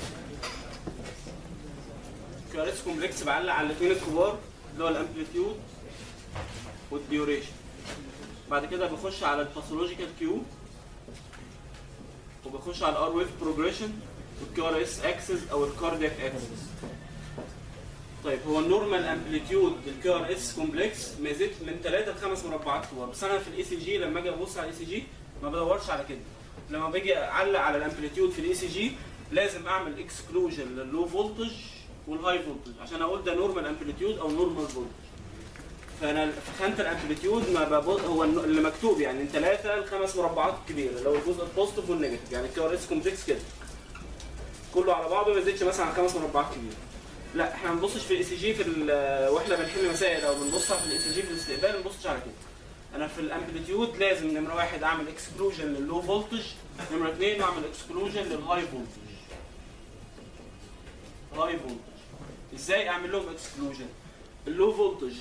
الكيو ار اس كومبلكس بعلق على الاثنين الكبار اللي هو الامبليتيود والديوريشن بعد كده بخش على الباثولوجيكال كيو وبخش على الار ويف بروجريشن والكيو ار اس اكسس او الكاردياك اكسس طيب هو النورمال امبليتيود الكيو ار اس كومبلكس ما يزيد من 3 ل 5 مربعات كبار بس انا في الاي سي جي لما اجي ابص على الاي سي جي ما بدورش على كده لما باجي اعلق على الامبليتيود في الاي سي جي لازم اعمل اكسكلوجن لللو فولتج والهاي فولتج عشان اقول ده نورمال امبليتيود او نورمال فولتج فانا في خانه الامبليتيود ما ببص هو الن- اللي مكتوب يعني من 3 ل 5 مربعات كبيره اللي هو الجزء البوزيتيف والنيجاتيف يعني الكيو ار اس كومبلكس كده كله على بعضه ما يزيدش مثلا عن 5 مربعات كبيره لا احنا ما بنبصش في الاي سي جي في ال- واحنا بنحل مسائل او بنبص في الاي سي جي في الاستقبال ما بنبصش على كده انا في الامبليتيود لازم نمره واحد اعمل اكسكلوجن لللو فولتج نمره اثنين اعمل اكسكلوجن للهاي فولتج هاي فولتج ازاي اعمل لهم اكسكلوجن اللو فولتج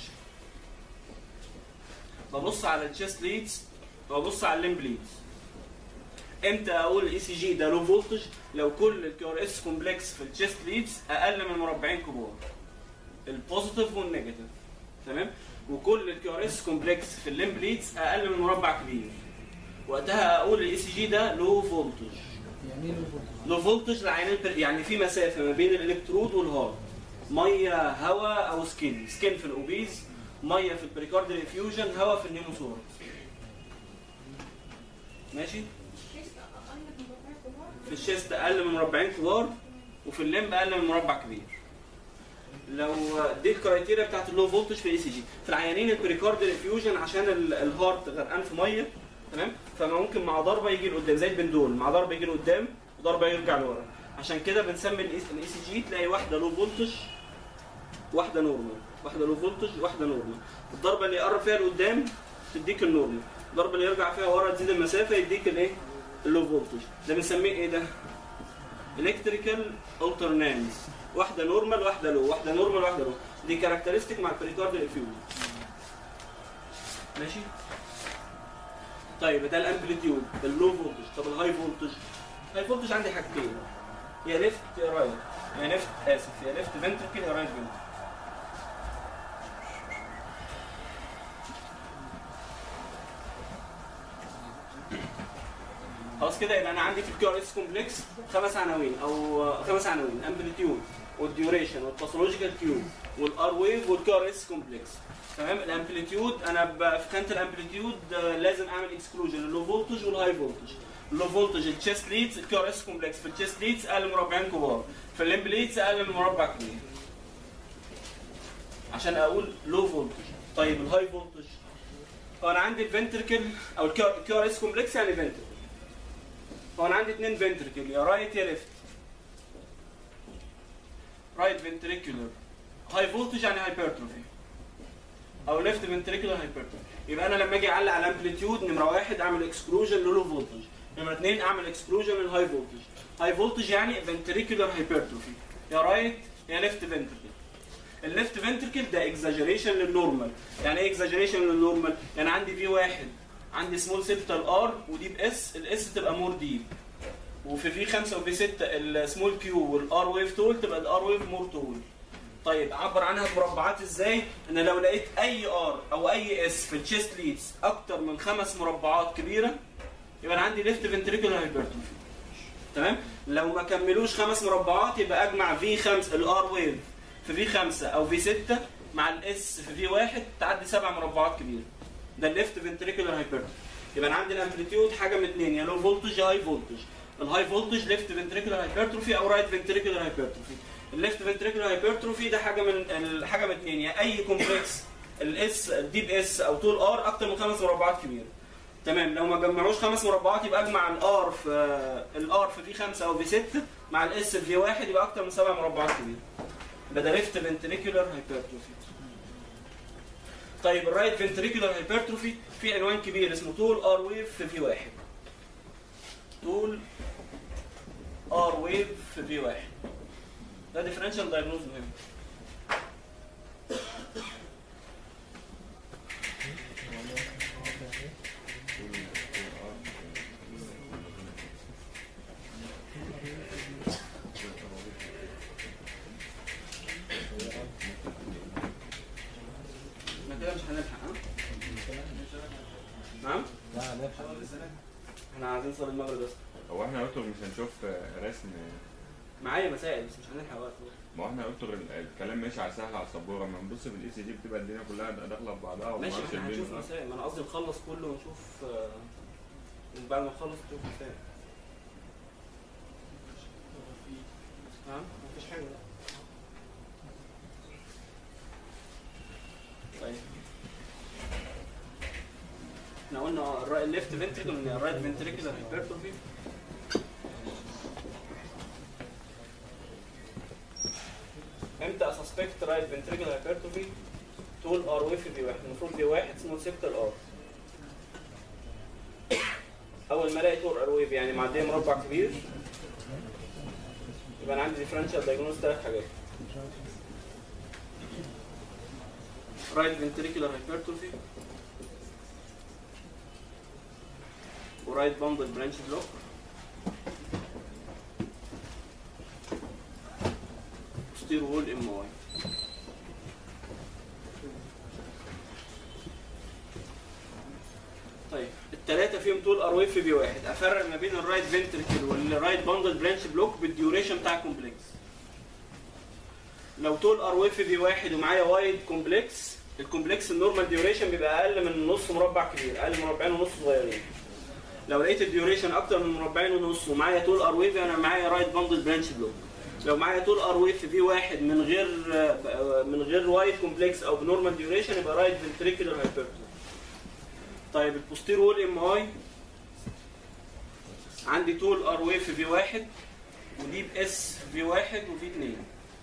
ببص على التشيست ليدز وببص على الليمب ليدز امتى اقول الاي سي جي ده لو فولتج لو كل الكيو ار اس كومبلكس في التشيست ليدز اقل من مربعين كبار البوزيتيف والنيجاتيف تمام وكل الكيو ار اس كومبلكس في الليمب ليدز اقل من مربع كبير وقتها اقول الاي سي جي ده لو فولتج يعني ايه لو فولتج؟ لو فولتج لعينين بر- يعني في مسافه ما بين الالكترود والهارت ميه هواء او سكين سكين في الاوبيز ميه في البريكارديال افيوجن هواء في النيموثوركس ماشي شيست اقل من ربع كبار في الشيست اقل من مربعين كبار وفي الليمب اقل من مربع كبير لو دي الكرايتيريا بتاعت اللو فولتج في الاي سي جي في العيانين البريكارديال افيوجن عشان ال- الهارت غرقان في ميه تمام فممكن مع ضربه يجي لقدام زي البندول مع ضربه يجي لقدام وضربه يرجع لورا عشان كده بنسمي الاي سي جي تلاقي واحده لو فولتج واحده نورمال واحده لو فولتج واحده نورمال الضربه اللي يقرب فيها لقدام تديك النورمال الضربه اللي يرجع فيها ورا تزيد المسافه يديك الايه اللو فولتج ده بنسميه ايه ده الكتريكال الترنانس واحده نورمال واحده لو واحده نورمال واحده لو دي كاركترستيك مع البريكارديال افيوجن ماشي طيب ده الامبليتيود ده اللو فولتج طب الهاي فولتج الهاي فولتج عندي حاجتين يا ليفت يا رايت يا ليفت اسف يا ليفت فنتركل يا رايت فنتركل خلاص كده يبقى انا عندي في الكيو ار اس كومبلكس خمس عناوين او خمس عناوين امبليتيود والديوريشن والباثولوجيكال كيو والار ويف والكيو ار اس كومبلكس تمام الامبليتيود انا ب- في خانه الامبليتيود آه، لازم اعمل اكسكلوجن للو فولتج والهاي فولتج اللو فولتج التشيست ليدز الكيو ار اس كومبلكس في التشيست ليدز اقل من مربعين كبار في الليمب ليدز اقل من مربع كبير عشان اقول لو فولتج طيب الهاي فولتج هو انا عندي الفنتركل او الكيو ار اس كومبلكس يعني فنتركل هو انا عندي اثنين فنتركل يا رايت يا ليفت رايت فنتريكولر هاي فولتج يعني هايبرتروفي او ليفت فنتريكولر هايبرتروفي يبقى انا لما اجي اعلق على الامبليتيود نمره واحد اعمل اكسكلوجن للو فولتج نمره اثنين اعمل اكسكلوجن للهاي فولتج هاي فولتج يعني فنتريكولر هايبرتروفي يا رايت يا ليفت فنتركل الليفت فنتركل ده اكزاجريشن للنورمال يعني ايه اكزاجريشن للنورمال يعني عندي في واحد عندي سمول سيبتال ار وديب اس الاس تبقى مور ديب وفي في 5 وفي 6 السمول كيو والار ويف تول تبقى الار ويف مور تول طيب عبر عنها بمربعات ازاي ان لو لقيت اي ار او اي اس في الشيست ليدز اكتر من خمس مربعات كبيره يبقى انا عندي ليفت فنتريكولار هايبرتروفي تمام لو ما كملوش خمس مربعات يبقى اجمع في 5 الار ويف في في 5 او في 6 مع الاس في في 1 تعدي سبع مربعات كبيره ده الليفت فنتريكولار هايبرتروفي يبقى انا عندي الامبليتيود حاجه من اثنين يا لو فولتج يا هاي فولتج الهاي فولتج ليفت فنتريكولار هايبرتروفي او رايت فنتريكولار هايبرتروفي الليفت فنتريكولار هايبرتروفي ده حاجه من الحاجه من اثنين يا اي كومبلكس الاس الديب اس او طول ار اكتر من خمس مربعات كبيره تمام لو ما جمعوش خمس مربعات يبقى اجمع الار في الار في في 5 او في 6 مع الاس في 1 يبقى اكتر من سبع مربعات كبيره يبقى ده ليفت فنتريكولار هايبرتروفي طيب الرايت فنتريكولار هايبرتروفي في عنوان كبير اسمه طول ار ويف في في 1 طول ار ويف في في 1 ده ديفرنشال دايجنوز مهم احنا كده مش هنلحق ها؟ نعم؟ لا هنلحق احنا عايزين نصلي المغرب بس هو احنا قلت مش هنشوف رسم معايا مسائل بس مش هنلحق وقت ما هو احنا قلت الكلام ماشي على سهل على السبوره لما نبص في الاي سي دي بتبقى الدنيا كلها داخله في بعضها وما ماشي اعرفش احنا البين- هنشوف مسائل ما انا قصدي نخلص كله ونشوف آه، وبعد ما نخلص نشوف مسائل نعم مفيش حاجه لا. طيب احنا قلنا الراي- الليفت فنتريكل الرايت فنتريكولار هايبرتروفي امتى اسسبكت رايت فنتريكولار هايبرتروفي طول ار ويف في واحد المفروض في واحد اسمه سيبتال ار اول ما الاقي طول ار ويف يعني معديه مربع كبير يبقى انا عندي ديفرنشال دايجنوز ثلاث حاجات رايت فنتريكولار هايبرتروفي ورايت باندل برانش بلوك ستير وول ام واي طيب الثلاثه فيهم طول ار ويف في واحد افرق ما بين الرايت فنتريكل والرايت باندل برانش بلوك بالديوريشن بتاع الكومبلكس لو طول ار ويف في واحد ومعايا وايد كومبلكس الكومبلكس النورمال ديوريشن بيبقى اقل من نص مربع كبير اقل من مربعين ونص صغيرين لو لقيت الديوريشن اكتر من مربعين ونص ومعايا طول ار ويف انا معايا رايت باندل برانش بلوك لو معايا طول ار ويف في واحد من غير من غير وايد كومبلكس او بنورمال ديوريشن يبقى رايت فنتريكولار هايبرتروفي طيب البوستير وول ام اي عندي طول ار ويف في واحد وديب اس في واحد وفي اتنين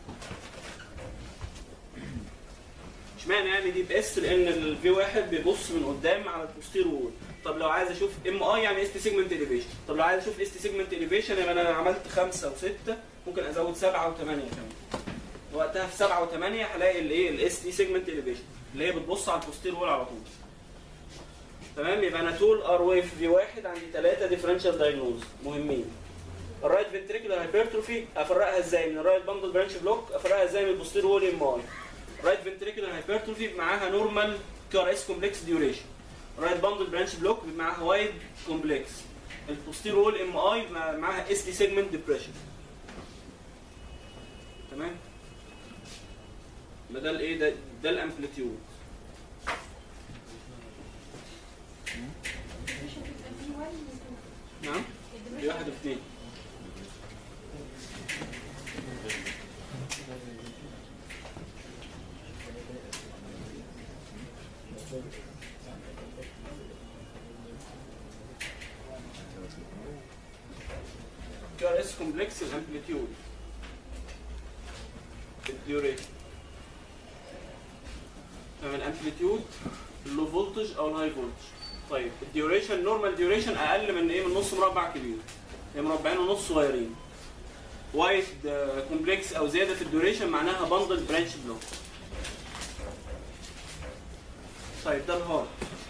اشمعنى يعني ديب اس لان الفي واحد بيبص من قدام على البوستير وول طب لو عايز اشوف ام اي يعني اس تي سيجمنت اليفيشن طب لو عايز اشوف اس تي سيجمنت اليفيشن يبقى انا عملت خمسه وسته ممكن ازود سبعه وثمانيه كمان وقتها في سبعه وثمانيه هلاقي الايه الاس تي سيجمنت اليفيشن اللي هي بتبص على البوستير وول على طول تمام يبقى انا طول ار ويف في واحد عندي ثلاثه ديفرنشال دايجنوز مهمين الرايت فنتريكولار هايبرتروفي افرقها ازاي من الرايت باندل برانش بلوك افرقها ازاي من البوستير وول ام اي رايت فنتريكولار هايبرتروفي معاها نورمال كي ار اس كومبلكس ديوريشن رايت باندل برانش بلوك معاها وايد كومبلكس البوستير وول ام اي معاها اس تي سيجمنت ديبريشن تمام يبقى ده الايه ده ده الامبليتيود مش هتبقى في واحد نعم في واحد واثنين كي ار اس كومبلكس الامبليتيود الديوريشن تمام الامبليتيود اللو فولتج او الهاي فولتج طيب الديوريشن نورمال ديوريشن اقل من ايه من نص مربع كبير هي مربعين ونص صغيرين وايد كومبلكس او زياده في الديوريشن معناها باندل برانش بلوك طيب ده الهارت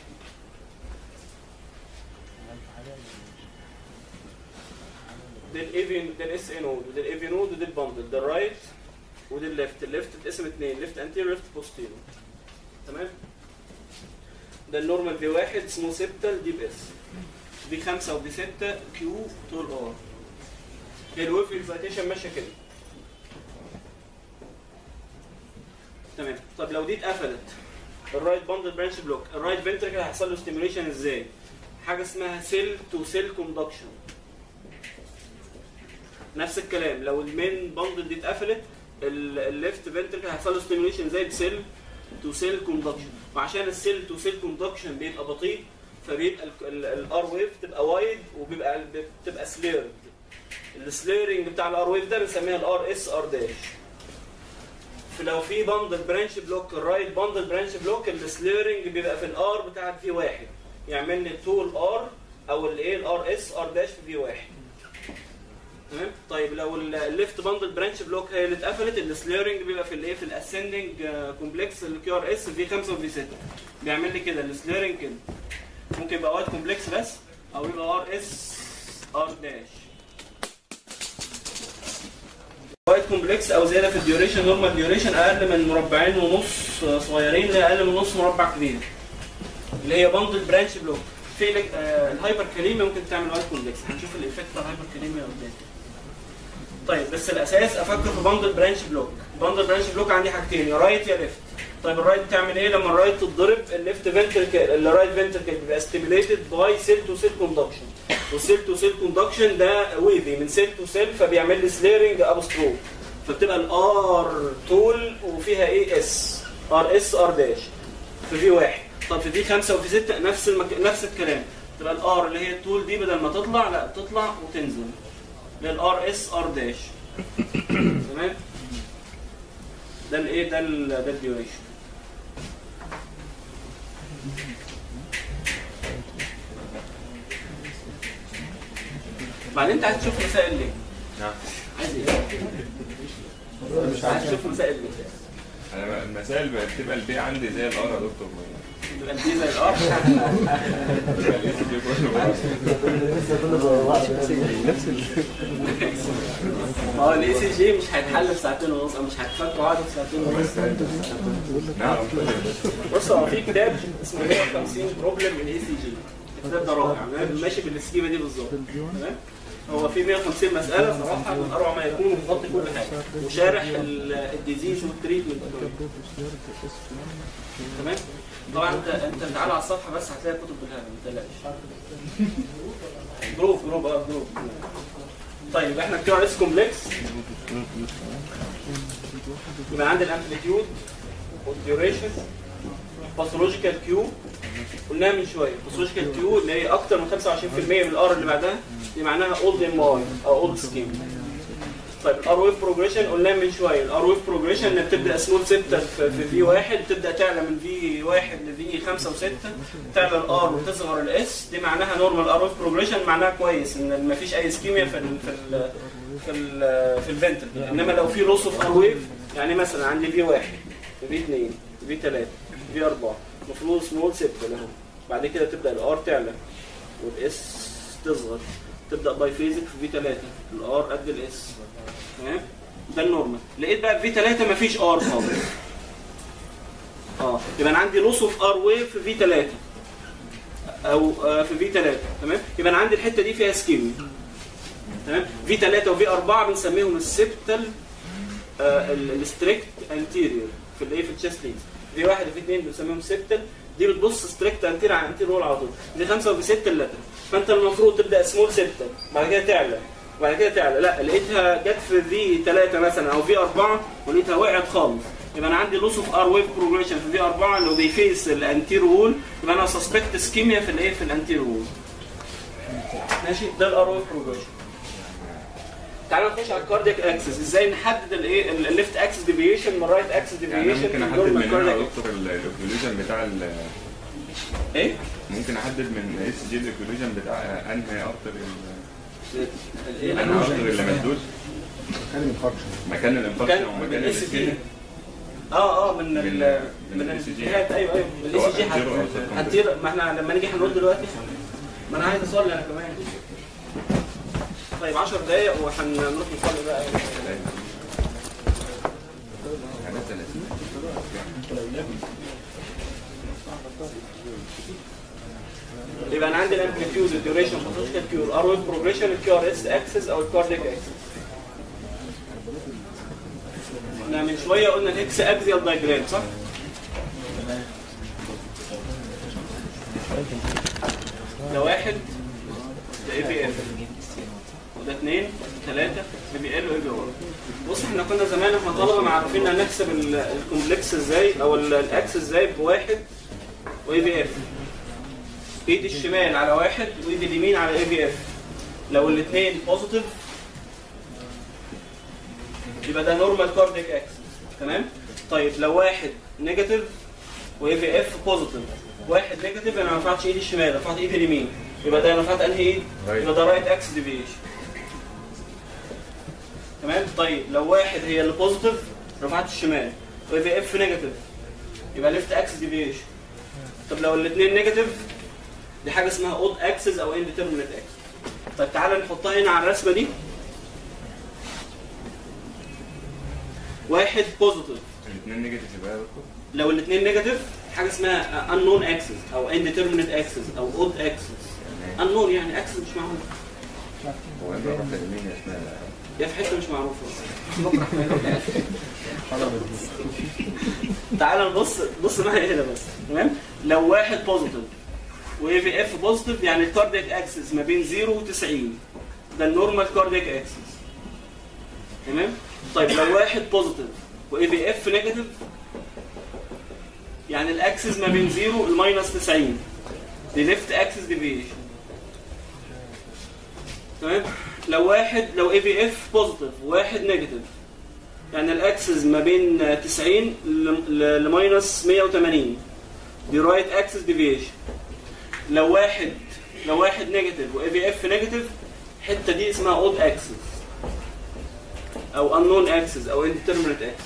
ده الايفي ده الاس ان نود وده الايفي نود وده البندل ده الرايت وده الليفت الليفت اتقسم اثنين ليفت انتيريور ليفت بوستيريور تمام ده النورمال في واحد اسمه سبتال دي اس دي خمسة ودي ستة كيو طول ار هي الويف اكسايتيشن ماشية كده تمام طب لو دي اتقفلت الرايت باندل برانش بلوك الرايت فنتركل هيحصل له ستيميوليشن ازاي؟ حاجه اسمها سيل تو سيل كوندكشن نفس الكلام لو المين باندل دي اتقفلت الليفت فنتركل هيحصل له ستيميوليشن ازاي بسيل تو سيل كوندكشن وعشان السيل تو سيل كوندكشن بيبقى بطيء فبيبقى الار ويف تبقى وايد وبيبقى بتبقى سليرد السليرنج بتاع الار ويف ده بنسميها الار اس ار داش فلو في باندل برانش بلوك الرايت باندل برانش بلوك السليرنج بيبقى في الار بتاعت في واحد يعمل لي طول ار او الايه الار اس ار داش في في واحد تمام طيب لو الليفت باندل برانش بلوك هي اللي اتقفلت السليرنج بيبقى في الايه في الاسندنج كومبلكس الكيو ار اس في 5 وفي 6 بيعمل لي كده السليرنج كده ممكن يبقى وايت كومبلكس بس او يبقى ار اس ار داش وايت كومبلكس او زياده في الديوريشن نورمال ديوريشن اقل من مربعين ونص صغيرين لاقل من نص مربع كبير اللي هي باندل برانش بلوك في لك- آه، الهايبر كليميا ممكن تعمل وايت كومبلكس هنشوف الايفكت بتاع الهايبر كليميا قدام طيب بس الاساس افكر في باندل برانش بلوك باندل برانش بلوك عندي حاجتين يا رايت يا ليفت طيب الرايت بتعمل ايه لما الرايت تتضرب الليفت فنتركل الرايت فنتركل بيبقى ستيميليتد باي سيل تو سيل كوندكشن والسيل تو سيل كوندكشن ده ويفي من سيل تو سيل فبيعمل لي سليرنج اب ستروك فبتبقى الار طول وفيها ايه اس ار اس ار داش في في واحد طب في في خمسه وفي سته نفس المك... نفس الكلام تبقى الار اللي هي الطول دي بدل ما تطلع لا تطلع وتنزل للار اس ار داش تمام ده الايه ده ال ده الديوريشن بعدين انت عايز تشوف مسائل ليه؟ نعم. عايز ايه؟ مش عايز تشوف مسائل ليه؟ انا المسائل بتبقى البي عندي زي الار يا دكتور تبقى دي زي الار بتبقى الاس دي كله نفس اه الاي سي جي مش هيتحل في ساعتين ونص او مش هتفك قواعده في ساعتين ونص نعم بص هو في كتاب اسمه 150 بروبلم من الاي سي جي الكتاب ده رائع ماشي بالسكيمه دي بالظبط تمام هو في 150 مساله صراحه من اروع ما يكون ومغطي كل حاجه وشارح ال- الديزيز والتريتمنت تمام طبعا انت انت تعالى على الصفحه بس هتلاقي كتب بالهبل ما تقلقش جروب جروب اه جروب طيب احنا كيو ار اس كومبلكس يبقى عندي الامبليتيود والديوريشن باثولوجيكال كيو قلناها من شويه باثولوجيكال كيو اللي هي اكتر من 25% من الار اللي بعدها دي معناها اولد ام اي او اولد سكيم طيب الار ويف بروجريشن قلناها من شويه الار ويف بروجريشن انك بتبدا سمول 6 في في في 1 تبدا تعلى من في 1 لفي 5 و6 تعلى الار وتصغر الاس دي معناها نورمال ار ويف بروجريشن معناها كويس ان ما فيش اي سكيميا في ال في ال في ال في الفنتركل انما لو في لوس اوف ار ويف يعني مثلا عندي في 1 في 2 في 3 في 4 المفروض سمول 6 اهو بعد كده تبدا الار تعلى والاس تصغر تبدا باي فيزك في في 3 الار قد الاس تمام ده النورمال لقيت بقى في 3 مفيش ار خالص اه يبقى انا عندي لوس اوف ار ويف في في 3 او آه، في في 3 تمام يبقى انا عندي الحته دي فيها سكيمي تمام في 3 وفي 4 بنسميهم السبتال الستريكت انتيريور في الايه في التشست ليدز في واحد وفي اثنين بنسميهم سبتال دي بتبص ستريكت انتير على انتير رول على طول دي خمسه وفي سته اللاتر فانت المفروض تبدا سمول سته بعد كده تعلى بعد كده تعلى لا لقيتها جت في في 3 مثلا او في 4 ولقيتها وقعت خالص يبقى انا عندي لوس اوف ار ويف بروجريشن في في 4 اللي هو بيفيس الانتير وول يبقى انا سسبكت سكيميا في الايه في الانتير وول ماشي ده الار ويف بروجريشن تعالى نخش على الكاردياك اكسس ازاي نحدد الايه الليفت اكسس ديفيشن من الرايت اكسس يعني ديفيشن ممكن احدد من هنا يا دكتور الاوكلوجن بتاع ال ايه ممكن احدد من اس جي الاوكلوجن بتاع انهي ارتر الايه انهي ارتر اللي مسدود مكان الانفكشن مكان الانفكشن كان ومكان الاس تي السكين اه اه من ال من من ال ECG. الجهات ايوه ايوه من الاي سي جي هتطير أو هتطير. هتطير ما احنا لما نيجي هنقول دلوقتي ما انا عايز اصلي انا كمان طيب 10 دقايق وهنروح نصلي بقى يبقى انا عندي الامبليتيود الديوريشن باثولوجيكال كيور ار ويف بروجريشن الكيو ار اس اكسس او الكارديك اكسس احنا من شويه قلنا الاكس اكزيال دايجرام صح؟ ده واحد ده اي بي اف وده اثنين ثلاثة بي بي ال واي بي ار بص احنا كنا زمان احنا طلبة معروفين ان نحسب ال- الكومبلكس ازاي او ال- الاكس ازاي بواحد واي بي اف ايد الشمال على واحد وايد اليمين على اي بي اف لو الاثنين بوزيتيف يبقى ده نورمال كارديك اكسس تمام طيب لو واحد نيجاتيف واي في اف بوزيتيف واحد نيجاتيف انا ما رفعتش ايدي الشمال رفعت ايدي اليمين يبقى ده انا رفعت انهي ايد رايت. يبقى ده رايت اكس ديفيشن تمام طيب لو واحد هي اللي بوزيتيف رفعت الشمال واي في اف نيجاتيف يبقى ليفت اكس ديفيشن طب لو الاثنين نيجاتيف دي حاجه اسمها اود اكسس او انديترمينت اكسس طيب تعالى نحطها هنا على الرسمه دي واحد بوزيتيف الاثنين نيجاتيف يبقى يا دكتور لو الاثنين نيجاتيف حاجه اسمها unknown axis او indeterminate axis او odd axis unknown يعني axis مش معروف هو انت رحت اليمين يا اسماء يا في حته مش معروفه تعال نبص بص معايا هنا بس تمام لو واحد بوزيتيف واي في اف بوزيتيف يعني الكاردياك اكسس ما بين 0 و 90 ده النورمال كاردياك اكسس تمام طيب لو واحد بوزيتيف واي في اف نيجاتيف يعني الاكسس ما بين 0 لماينس 90 دي ليفت اكسس ديفيشن تمام لو واحد لو اي في اف بوزيتيف وواحد نيجاتيف يعني الاكسس ما بين 90 ل- ل- لماينس 180 دي رايت اكسس ديفيشن لو واحد لو واحد نيجاتيف واي في اف نيجاتيف الحته دي اسمها اود اكسس او unknown اكسس او indeterminate اكسس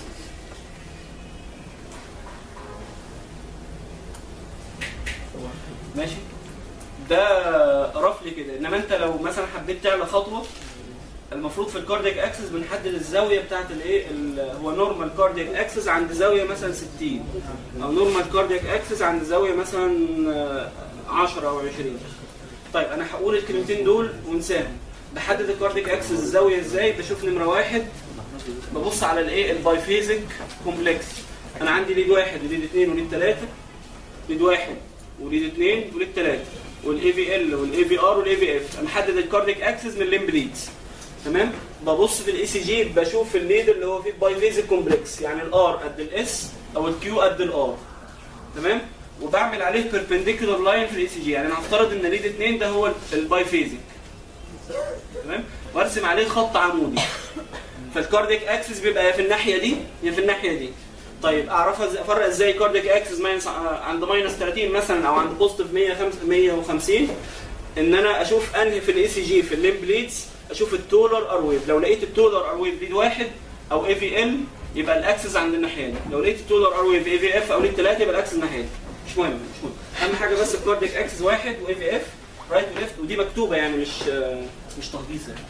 ماشي ده رفلي كده انما انت لو مثلا حبيت تعمل خطوه المفروض في الكاردياك اكسس بنحدد الزاويه بتاعت الايه ال- هو نورمال كاردياك اكسس عند زاويه مثلا 60 او نورمال كاردياك اكسس عند زاويه مثلا آه، 10 او 20 طيب انا هقول الكلمتين دول وانساهم بحدد الكاردياك اكسس الزاويه ازاي بشوف نمره واحد ببص على الايه البايفيزيك كومبلكس انا عندي ليد واحد وليد اثنين وليد ثلاثه ليد واحد وليد اثنين وليد ثلاثه والاي في ال والاي في ار والاي في اف محدد الكارديك اكسس من الليمب ليدز تمام ببص في الاي سي جي بشوف الليد اللي هو فيه بايفيزيك كومبلكس يعني الار قد الاس او الكيو قد الار تمام وبعمل عليه بيربنديكولار لاين في الاي سي جي يعني انا هفترض ان ليد 2 ده هو البايفيزيك تمام وارسم عليه خط عمودي فالكارديك اكسس بيبقى يا في الناحيه دي يا في الناحيه دي طيب اعرفها ازاي افرق ازاي كارديك اكسس ماينس عند ماينس 30 مثلا او عند بوزيتيف 150 ان انا اشوف انهي في الاي سي جي في الليمب ليدز اشوف التولر ار ويف لو لقيت التولر ار ويف ليد واحد او اي في ال يبقى الاكسس عند الناحيه دي لو لقيت التولر ار ويف اي في اف او ليد ثلاثه يبقى الاكسس الناحيه دي مش مهم مش مهم اهم حاجه بس الكارديك اكسس واحد واي في اف رايت وليفت ودي مكتوبه يعني مش مش تهديسه يعني.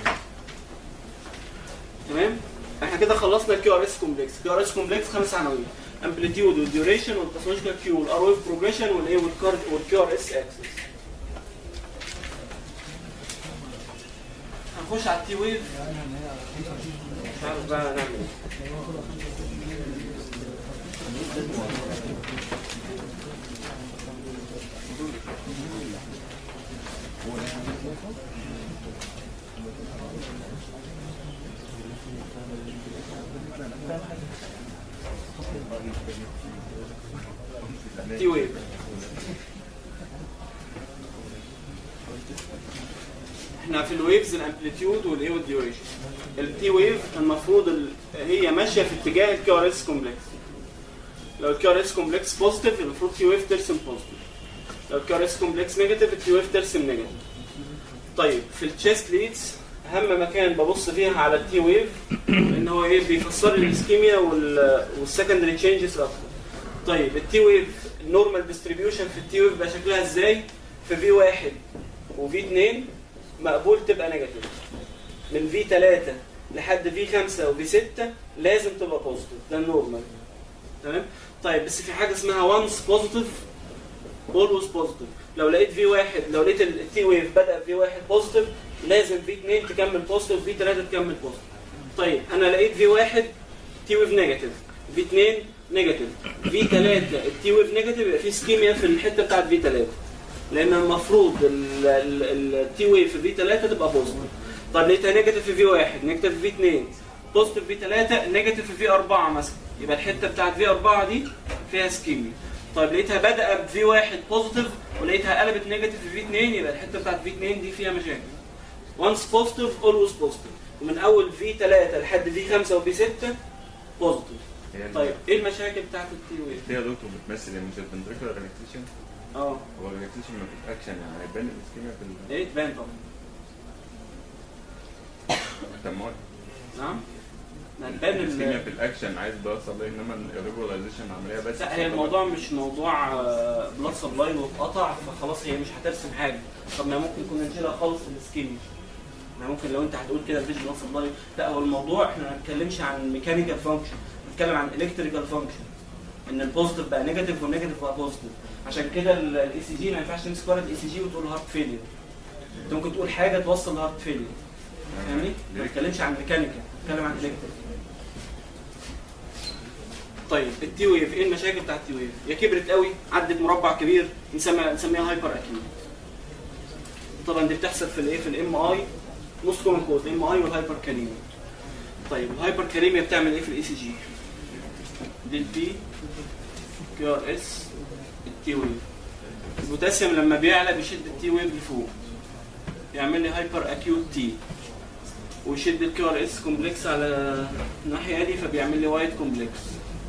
تمام احنا كده خلصنا الكيو ار اس كومبلكس كيو ار اس كومبلكس خمس عناوين امبليتيود والديوريشن والباثولوجيكال كيو والار ويف بروجريشن والايه والكيو ار اس اكسس هنخش على التي ويف مش عارف بقى نعمل ايه تي ويف احنا في الويفز الامبليتيود والايه والديوريشن التي ويف المفروض ال- هي ماشيه في اتجاه الكيو ار اس كومبلكس لو الكيو ار اس كومبلكس بوزيتيف المفروض تي ويف ترسم بوزيتيف لو الكيو ار اس كومبلكس نيجاتيف التي ويف ترسم نيجاتيف طيب في التشيست ليدز اهم مكان ببص فيها على التي ويف ان هو ايه بيفسر لي الاسكيميا وال والسكندري تشينجز اكتر طيب التي ويف النورمال ديستريبيوشن في التي ويف بقى شكلها ازاي في في 1 وفي 2 مقبول تبقى نيجاتيف من في 3 لحد في 5 وفي 6 لازم تبقى بوزيتيف ده النورمال تمام طيب بس في حاجه اسمها وانس بوزيتيف اولويز بوزيتيف لو لقيت في واحد لو لقيت التي ويف بدا في واحد بوزيتيف لازم في 2 تكمل بوزيتيف في 3 تكمل بوزيتيف طيب انا لقيت في واحد تي ويف نيجاتيف في 2 نيجاتيف في 3 التي ويف نيجاتيف يبقى في سكيميا في الحته بتاعت في 3 لان المفروض التي ويف في في 3 تبقى بوزيتيف طب لقيتها نيجاتيف في في 1 نيجاتيف في في 2 بوزيتيف في 3 نيجاتيف في في 4 مثلا يبقى الحته بتاعت في 4 دي فيها سكيميا طيب لقيتها بدأ بفي 1 بوزيتيف ولقيتها قلبت نيجاتيف في في 2 يبقى الحته بتاعت في 2 دي فيها مشاكل وانس بوزيتيف اولويز بوزيتيف ومن اول في 3 لحد في 5 وفي 6 بوزيتيف هي طيب ايه المشاكل بتاعت التي ويف؟ هي دكتور بتمثل إيه؟ مش الفنتريكولار ريلاكسيشن اه هو الريلاكسيشن ما فيش اكشن يعني هيبان الاسكيميا في ال- ايه تبان طبعا طب ما هو نعم ما تبان الاسكيميا ال- في الاكشن عايز توصل ليه انما الريجولاريزيشن عمليه بس لا هي الموضوع مش موضوع بلاد سبلاي واتقطع فخلاص هي مش هترسم حاجه طب ما ممكن كنا نشيلها خالص السكيميا ما ممكن لو انت هتقول كده مفيش بلاد سبلاي لا هو الموضوع احنا ما بنتكلمش عن ميكانيكال فانكشن بنتكلم عن الكتريكال فانكشن ان البوزيتيف بقى نيجاتيف والنيجاتيف بقى بوزيتيف عشان كده الاي سي جي ما ينفعش تمسك ورقه اي سي جي وتقول هارت فيلير انت ممكن تقول حاجه توصل لهارت فيلير فاهمني؟ ما بتكلمش عن ميكانيكال بتكلم عن الكتريكال طيب التي ويف ايه المشاكل بتاعت التي ويف؟ يا كبرت قوي عدت مربع كبير نسميها نسميها هايبر اكيوت طبعا دي بتحصل في الايه في الام اي نص كومن كود الام اي والهايبر كاليميا طيب الهايبر كاليميا بتعمل ايه في الاي سي جي؟ دي البي كيو ار اس التي ويف البوتاسيوم لما بيعلى بيشد التي ويف لفوق يعمل لي هايبر اكيوت تي ويشد الكيو ار اس كومبلكس على الناحيه دي فبيعمل لي وايت كومبلكس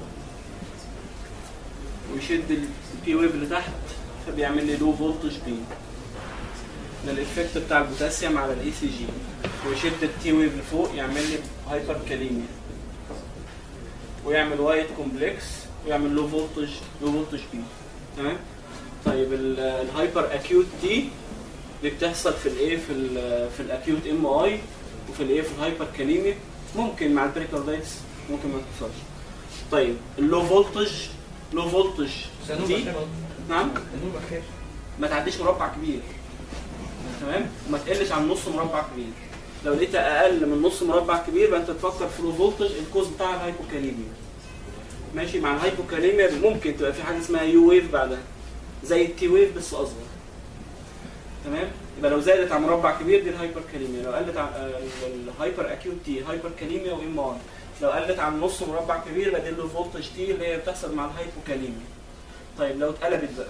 ويشد البي ويف لتحت فبيعمل لي لو فولتج بي ده الايفكت بتاع البوتاسيوم على الاي سي جي ويشد التي ويف لفوق يعمل لي هايبر كاليميا ويعمل وايت كومبلكس ويعمل لو فولتج لو فولتج بي تمام طيب ال- الهايبر اكيوت تي دي بتحصل في الايه في ال في الاكيوت ام اي وفي الايه في الهايبر كاليميا ممكن مع البريكاردايتس ممكن ما تحصلش طيب اللو فولتج لو فولتج تي نعم النور بخير ما تعديش مربع كبير تمام وما تقلش عن نص مربع كبير لو لقيتها اقل من نص مربع كبير يبقى انت تفكر في لو فولتج الكوز بتاع الهايبوكاليميا ماشي مع الهايبوكاليميا ممكن تبقى في حاجه اسمها يو ويف بعدها زي التي ويف بس اصغر تمام يبقى لو زادت عن مربع كبير دي الهايبر كاليميا لو قلت عن آه، الهايبر اكيوت تي هايبر كاليميا وام اي لو قلت عن نص مربع كبير يبقى دي اللو فولتج تي اللي هي بتحصل مع الهايبوكاليميا طيب لو اتقلبت بقى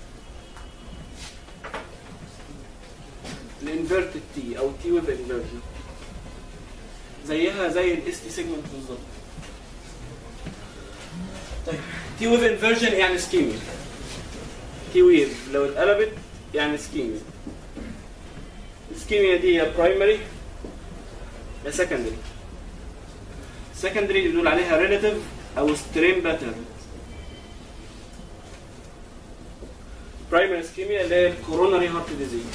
الانفيرتد تي او التي ويف انفيرجن زيها زي الاس تي سيجمنت بالظبط طيب تي ويف انفيرجن يعني سكيميا تي ويف لو اتقلبت يعني سكيميا السكيميا دي يا برايمري يا سكندري سكندري اللي بنقول عليها ريلاتيف او ستريم باترن برايمري اسكيميا اللي هي الكوروناري هارت ديزيز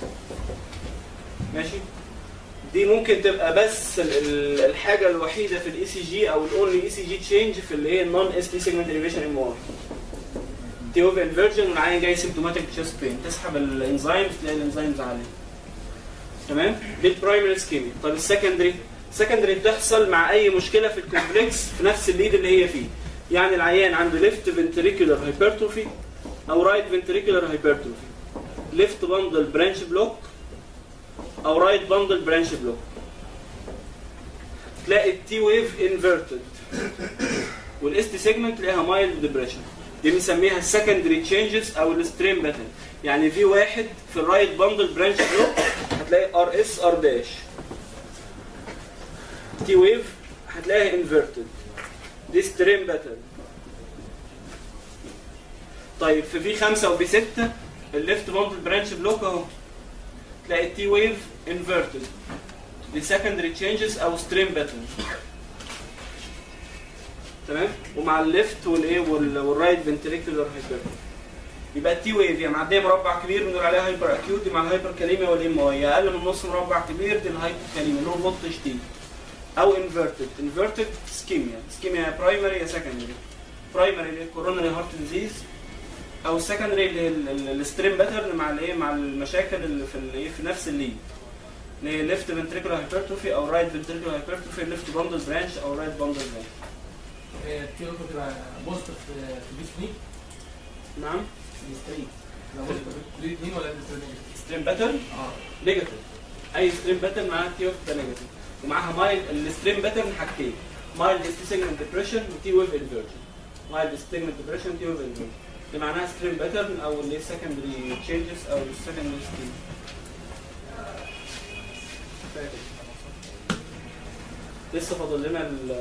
ماشي دي ممكن تبقى بس ال- ال- الحاجه الوحيده في الاي سي جي او الاونلي اي سي جي تشينج في اللي هي النون اس تي سيجمنت اليفيشن ام ار تي اوف انفيرجن والعين جاي سيمتوماتيك تشيست بين تسحب الانزيمز تلاقي الانزيمز عاليه تمام دي البرايمري اسكيميا طب السكندري السكندري بتحصل مع اي مشكله في الكومبلكس في نفس الليد اللي هي فيه يعني العيان عنده ليفت فنتريكولار هايبرتروفي او رايت فنتريكولار هايبرتروفي ليفت باندل برانش بلوك او رايت باندل برانش بلوك تلاقي التي ويف انفيرتد والاس تي سيجمنت تلاقيها مايلد ديبريشن دي بنسميها السكندري تشينجز او الستريم باترن يعني في واحد في الرايت باندل برانش بلوك هتلاقي ار اس ار داش تي ويف هتلاقيها انفيرتد دي ستريم باترن طيب في في 5 وفي 6 الليفت باندل برانش بلوك اهو تلاقي التي ويف انفيرتد لسكندري تشينجز او ستريم باترن تمام ومع الليفت والايه وال- والرايت فنتريكولار هايبر يبقى التي ويف يعني معديه مربع كبير بنقول عليها هايبر اكيوت دي مع الهايبر كاليميا والام اي اقل من نص مربع كبير دي الهايبر كاليميا اللي هو فولتج تي او انفيرتد انفيرتد سكيميا سكيميا برايمري يا سكندري برايمري اللي هي كورونري هارت ديزيز او سكندري اللي هي ال- ال- الستريم باترن مع الايه مع المشاكل اللي في الايه في نفس الليد اللي هي ليفت فنتريكولار هايبرتروفي او رايت فنتريكولار هايبرتروفي ليفت باندل برانش او رايت باندل برانش التيو بتبقى بوزيتيف في بي 3 نعم بي 3 لو بوزيتيف بي 2 ولا بي 3 ستريم باترن اه نيجاتيف اي ستريم باترن معاها تي ويف ده نيجاتيف ومعاها مايل الستريم باترن حاجتين مايل سيجمنت ديبريشن وتي ويف انفيرجن مايل سيجمنت ديبريشن تي ويف انفيرجن اللي معناها ستريم باترن او اللي هي سكندري تشينجز او السكندري ستريم لسه فاضل لنا ال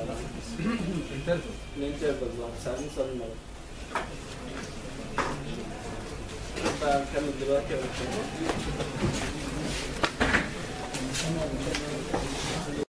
الانترفال بس عايزين نصلي المغرب فنكمل دلوقتي ولا نكمل؟